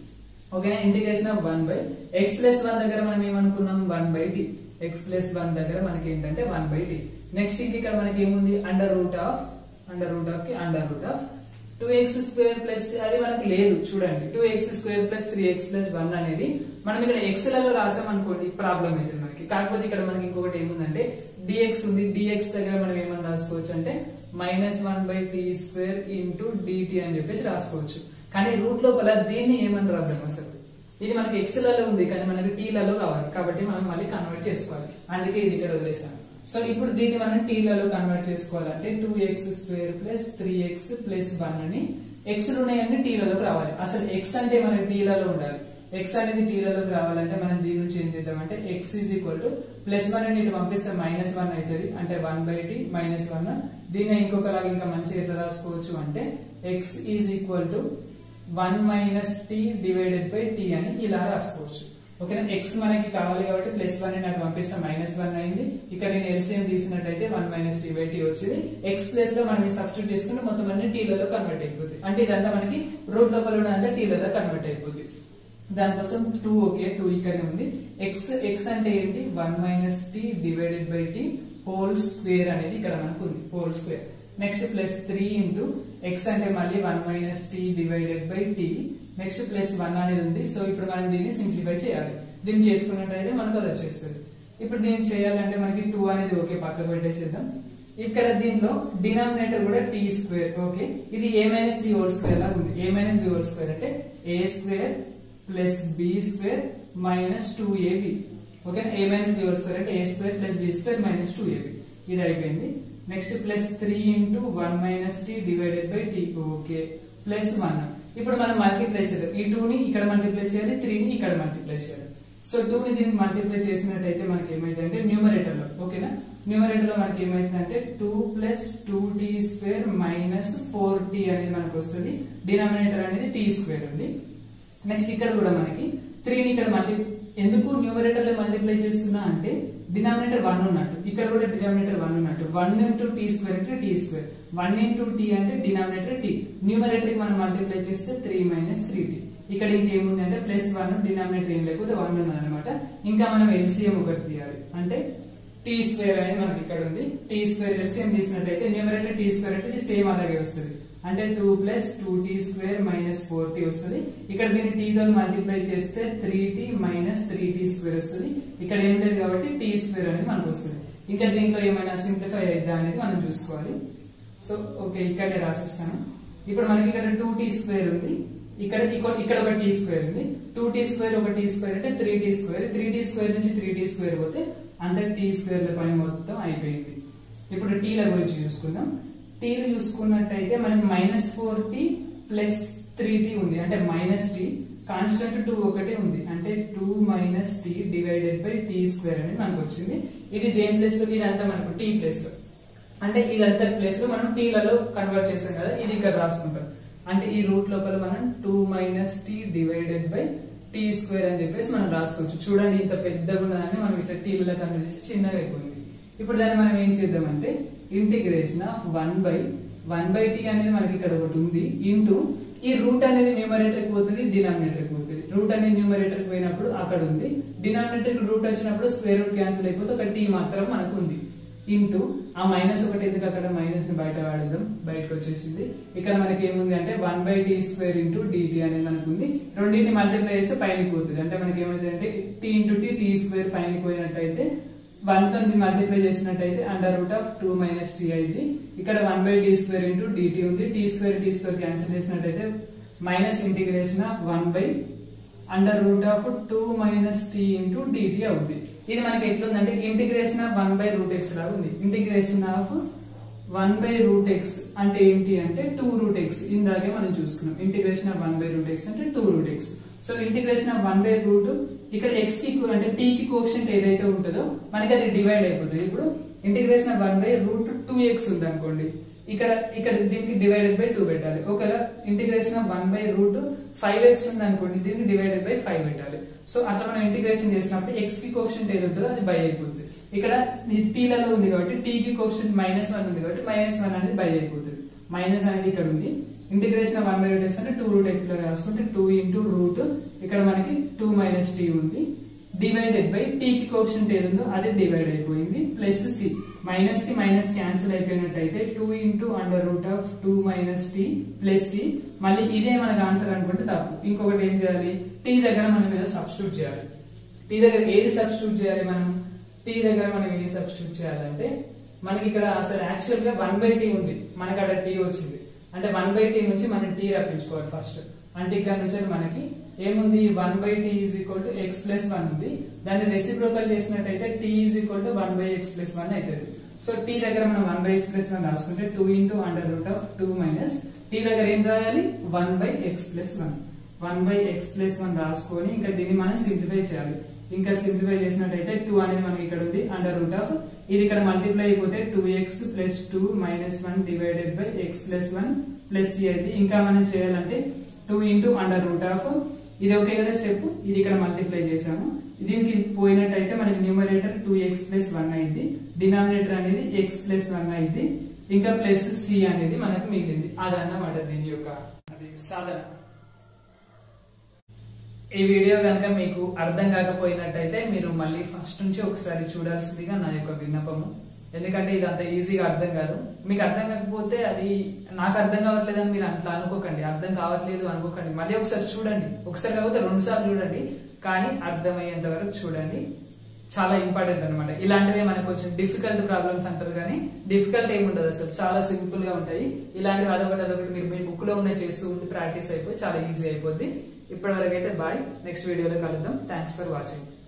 ఓకేనా integration of one by x plus one దగ్గర మనం ఏమనుకున్నాం one by t x plus one దగ్గర మనకి ఏంటంటే వన్ బై టీ నెక్స్ట్ ఇంక ఇక్కడ మనకి ఏముంది under root of under root of కి under root of two x square plus అది మనకు లేదు చూడండి two x square plus three x plus one అనేది మనం ఇక్కడ ఎక్స్ లలో రాసాం అనుకోండి ప్రాబ్లం అవుతుంది మనకి కాకపోతే ఇక్కడ మనకి ఇంకొకటి ఏముందంటే డిఎక్స్ ఉంది డిఎక్స్ దగ్గర మనం ఏమని రాసుకోవచ్చు అంటే minus one by t square into dt అని చెప్పేసి రాసుకోవచ్చు కానీ రూట్ లోపల దీన్ని ఏమని రాద్దాం అసలు ఇది మనకి ఎక్స్ లలో ఉంది కానీ మనకి టీ లలో కావాలి కాబట్టి మనం మళ్ళీ కన్వర్ట్ చేసుకోవాలి అందుకే ఇది ఇక్కడ వదిలేసాను సో ఇప్పుడు దీన్ని మనం టీ లలో కన్వర్ట్ చేసుకోవాలంటే two x square plus three x plus one అని ఎక్స్ ఉన్నాయన్నీ టీ లలోకి రావాలి అసలు ఎక్స్ అంటే మనకి టీ లలో ఉండాలి ఎక్స్ అనేది టీ లలోకి రావాలంటే మనం దీని నుంచి ఏం చేద్దామంటే x is equal to plus one అని ఇటు పంపిస్తే మైనస్ వన్ అవుతుంది అంటే one by t minus one దీన్ని ఇంకొకలాగా ఇంకా మంచిగా ఎట్లా రాసుకోవచ్చు అంటే x is equal to one minus t divided by t అని ఇలా రాసుకోవచ్చు ఓకేనా ఎక్స్ మనకి కావాలి కాబట్టి ప్లస్ వన్ నాకు పంపిస్తే మైనస్ వన్ అయింది ఇక్కడ నేను ఎల్సిఎం తీసినట్టయితే one minus t by t వచ్చింది ఎక్స్ ప్లేస్ లో మనం సబ్స్టిట్యూట్ చేసుకుంటే మొత్తం అన్ని టీలలో కన్వర్ట్ అయిపోతుంది అంటే ఇదంతా మనకి రూట్ లోపల ఉన్నదంతా టీలలో కన్వర్ట్ అయిపోతుంది దానికోసం టూ ఓకే టూ ఇక్కడనే ఉంది ఎక్స్ ఎక్స్ అంటే ఏంటి one minus t divided by t whole square అనేది ఇక్కడ మనకు ఉంది whole square next plus three into x అంటే మళ్ళీ one minus t divided by t next plus one అనేది ఉంది సో ఇప్పుడు మనం దీన్ని సింప్లిఫై చేయాలి దీన్ని చేసుకున్నట్టయితే మనకు అది వచ్చేస్తుంది ఇప్పుడు దీన్ని చేయాలంటే మనకి టూ అనేది ఓకే పక్కకు పెట్టేసేద్దాం ఇక్కడ దీనిలో డినామినేటర్ కూడా టీ స్క్వేర్ ఓకే ఇది a minus b whole square లాగా ఉంది a minus b whole square అంటే a square plus b square minus two ab okay a minus b whole square అంటే a square plus b square minus two ab ఇది అయిపోయింది next plus three into one minus t divided by t okay plus one ఇప్పుడు మనం multiply చేద్దాం ఈ two ని ఇక్కడ multiply చేయాలి త్రీ ని ఇక్కడ మల్టిప్లై చేయాలి సో టూ ని దీనికి మల్టిప్లై చేసినట్టయితే మనకి ఏమైందంటే న్యూమరేటర్ లో ఓకేనా న్యూమరేటర్ లో మనకి ఏమైందంటే two plus two t square minus four t అనేది మనకు వస్తుంది డినామినేటర్ అనేది టీ స్క్వేర్ ఉంది నెక్స్ట్ ఇక్కడ కూడా మనకి త్రీని ఇక్కడ మల్టీ ఎందుకు న్యూమరేటర్ లో మల్టిప్లై చేస్తున్నా అంటే డినామినేటర్ వన్ ఉన్నట్టు ఇక్కడ కూడా డినామినేటర్ వన్ ఉన్నట్టు వన్ ఇంటూ టీ స్క్వేర్ అంటే t square one into t అంటే డినామినేటర్ టీ న్యూమరేటర్ కి మనం మల్టిప్లై చేస్తే త్రీ మైనస్ త్రీ టీ ఇక్కడ ఇంకేముంది అంటే ప్లస్ వన్ డినామినేటర్ ఏం లేకపోతే వన్ ఉన్నది అనమాట ఇంకా మనం ఎల్సిఎం ఒకటి తీయాలి అంటే టీ స్క్వేర్ అనేది మనకి ఇక్కడ ఉంది టీ స్క్వేర్ ఎల్సిఎం తీసినట్టయితే న్యూమరేటర్ టీ స్క్వేర్ అంటే ఇది సేమ్ అలాగే వస్తుంది అంటే two plus two t square minus four t వస్తుంది ఇక్కడ దీన్ని టీ తో మల్టిప్లై చేస్తే three t minus three t square వస్తుంది ఇక్కడ ఏం లేదు కాబట్టి టీ స్క్వేర్ అనేది మనకు వస్తుంది ఇంకా దీంట్లో ఏమైనా సింప్లిఫై అయిద్దా అనేది మనం చూసుకోవాలి సో ఓకే ఇక్కడే రాసిస్తాను ఇప్పుడు మనకి ఇక్కడ టూ టీ స్క్వేర్ ఉంది ఇక్కడ ఇక- ఇక్కడ ఒక టీ స్క్వేర్ ఉంది టూ టీ స్క్వేర్ ఒక టీ స్క్వేర్ అంటే three t square three t square నుంచి త్రీ టీ స్క్వేర్ పోతే అంత టీ స్క్వేర్ పని మొత్తం అయిపోయింది ఇప్పుడు టీల గురించి చూసుకుందాం టీలు చూసుకున్నట్టయితే మనకి minus four t plus three t ఉంది అంటే మైనస్ టీ కాన్స్టెంట్ టూ ఒకటి ఉంది అంటే two minus t divided by t square అనేది మనకు వచ్చింది ఇది దేని ప్లేస్ లో ఇదంతా మనకు టీ ప్లేస్ లో అంటే ఇదంతా ప్లేస్ లో మనం టీలలో కన్వర్ట్ చేసాం కదా ఇది ఇక్కడ రాసుకుంటాం అంటే ఈ రూట్ లోపల మనం two minus t divided by t square అని చెప్పేసి మనం రాసుకోవచ్చు చూడండి ఇంత పెద్దగా ఉన్నదాన్ని మనం ఇట్లా టీలలో కన్వర్ట్ చేసి చిన్నగా అయిపోయింది ఇప్పుడు దాన్ని మనం ఏం చేద్దామంటే integration of one by one by t అనేది మనకి ఇక్కడ ఒకటి ఉంది ఇంటూ ఈ రూట్ అనేది న్యూమరేటర్ కి పోతుంది డినామినేటర్ కి పోతుంది రూట్ అనేది న్యూమరేటర్ కి పోయినప్పుడు అక్కడ ఉంది డినామినేటర్ కి రూట్ వచ్చినప్పుడు స్క్వేర్ రూట్ క్యాన్సిల్ అయిపోతే ఒక టీ మాత్రం మనకు ఉంది ఇంటూ ఆ మైనస్ ఒకటి ఎందుకు అక్కడ మైనస్ ని బయట వాడదాం బయటకు వచ్చేసింది ఇక్కడ మనకి ఏముంది అంటే one by t square into DT అనేది మనకు ఉంది రెండింటిని మల్టిప్లై చేస్తే పైనకి పోతుంది అంటే మనకి ఏమైంది అంటే t into t t square పైనకి పోయినట్టయితే వన్ తో మల్టిప్లై చేసినట్టయితే under root of two minus t అయింది ఇక్కడ one by t square into dt ఉంది t square t square cancel చేసినట్టయితే minus integration of one by under root of two minus t into dt అవుతుంది ఇది మనకి ఎట్లుందంటే integration of one by root x లాగా ఉంది integration of one by root x అంటే ఏంటి అంటే టూ రూట్ ఎక్స్ ఇందాకే మనం చూసుకున్నాం integration of one by root x అంటే two root x so integration of one by root ఇక్కడ ఎక్స్ కి అంటే టీ కి కోఫిషియంట్ ఏదైతే ఉంటుందో మనకి అది డివైడ్ అయిపోతుంది ఇప్పుడు integration of one by root two x ఉంది అనుకోండి ఇక్కడ ఇక్కడ దీనికి డివైడెడ్ బై టూ పెట్టాలి ఒకవేళ integration of one by root five x ఉంది అనుకోండి దీనికి డివైడెడ్ బై ఫైవ్ పెట్టాలి సో అట్లా మనం ఇంటిగ్రేషన్ చేసినప్పుడు ఎక్స్ కి కోఫిషియంట్ ఏది ఉంటుందో అది బై అయిపోతుంది ఇక్కడ టీలలో ఉంది కాబట్టి టీ కి కోఫిషియంట్ మైనస్ వన్ ఉంది కాబట్టి మైనస్ వన్ అనేది బై అయిపోతుంది మైనస్ అనేది ఇక్కడ ఉంది integration of one by root x అంటే టూ రూట్ ఎక్స్ లో రాసుకుంటే టూ ఇంటూ రూట్ ఇక్కడ మనకి టూ మైనస్ టీ ఉంది డివైడెడ్ బై టీ కి కోఫిషియంట్ ఏది ఉందో అది డివైడ్ అయిపోయింది ప్లస్ సి మైనస్ కి మైనస్ క్యాన్సిల్ అయిపోయినట్టయితే two into under root of two minus t plus c మళ్ళీ ఇదే మనకు ఆన్సర్ అనుకుంటే తప్పు ఇంకొకటి ఏం చేయాలి టీ దగ్గర మనం ఏదో సబ్స్టిట్యూట్ చేయాలి టీ దగ్గర ఏది సబ్స్టిట్యూట్ చేయాలి మనం టీ దగ్గర మనం ఏది సబ్స్టిట్యూట్ చేయాలంటే మనకి ఇక్కడ అసలు యాక్చువల్ గా వన్ బై టీ ఉంది మనకి అక్కడ టీ వచ్చింది అంటే వన్ బై టీ నుంచి మనం టీ రప్పించుకోవాలి ఫస్ట్ అంటే ఇక్కడ నుంచి మనకి ఏముంది one by t is equal to x plus one ఉంది దాన్ని రెసిప్రోకల్ చేసినట్టయితే t is equal to one by x plus one అవుతుంది సో టీ దగ్గర మనం one by x plus one రాసుకుంటే two into under root of two minus t దగ్గర ఏం రాయాలి one by x plus one one by x plus one రాసుకొని ఇంకా దీన్ని మనం సింప్లిఫై చేయాలి ఇంకా సింప్లిఫై చేసినట్టయితే టూ అనేది మనకి ఇక్కడ ఉంది అండర్ రూట్ ఆఫ్ ఇది ఇక్కడ మల్టిప్లై అయిపోతే two x plus two minus one divided by x plus one plus c అయితే ఇంకా మనం చేయాలంటే two into under root of ఇది ఓకే కదా స్టెప్ ఇది ఇక్కడ మల్టిప్లై చేసాము దీనికి పోయినట్టయితే మనకి numerator two x plus one అయింది డినామినేటర్ అనేది ఎక్స్ ప్లస్ వన్ అయింది ఇంకా ప్లస్ సి అనేది మనకు మిగిలింది అదన్నమాట దీని యొక్క అది సాధన ఈ వీడియో కనుక మీకు అర్థం కాకపోయినట్టయితే మీరు మళ్ళీ ఫస్ట్ నుంచి ఒకసారి చూడాల్సిందిగా నా యొక్క విన్నపము ఎందుకంటే ఇది అంత ఈజీగా అర్థం కాదు మీకు అర్థం కాకపోతే అది నాకు అర్థం కావట్లేదని మీరు అట్లా అనుకోకండి అర్థం కావట్లేదు అనుకోకండి మళ్ళీ ఒకసారి చూడండి ఒకసారి కాకపోతే రెండు సార్లు చూడండి కానీ అర్థమయ్యేంత వరకు చూడండి చాలా ఇంపార్టెంట్ అనమాట ఇలాంటివే మనకు కొంచెం డిఫికల్ట్ ప్రాబ్లమ్స్ అంటారు కానీ డిఫికల్ట్ ఏమి ఉండదు అసలు చాలా సింపుల్ గా ఉంటాయి ఇలాంటివి అదొకటి అదొకటి మీరు మీ బుక్ లో ఉన్న చేస్తూ ఉండి ప్రాక్టీస్ అయిపోయి చాలా ఈజీ అయిపోద్ది ఇప్పటి వరకు అయితే బాయ్ నెక్స్ట్ వీడియోలో కలుద్దాం థ్యాంక్స్ ఫర్ వాచింగ్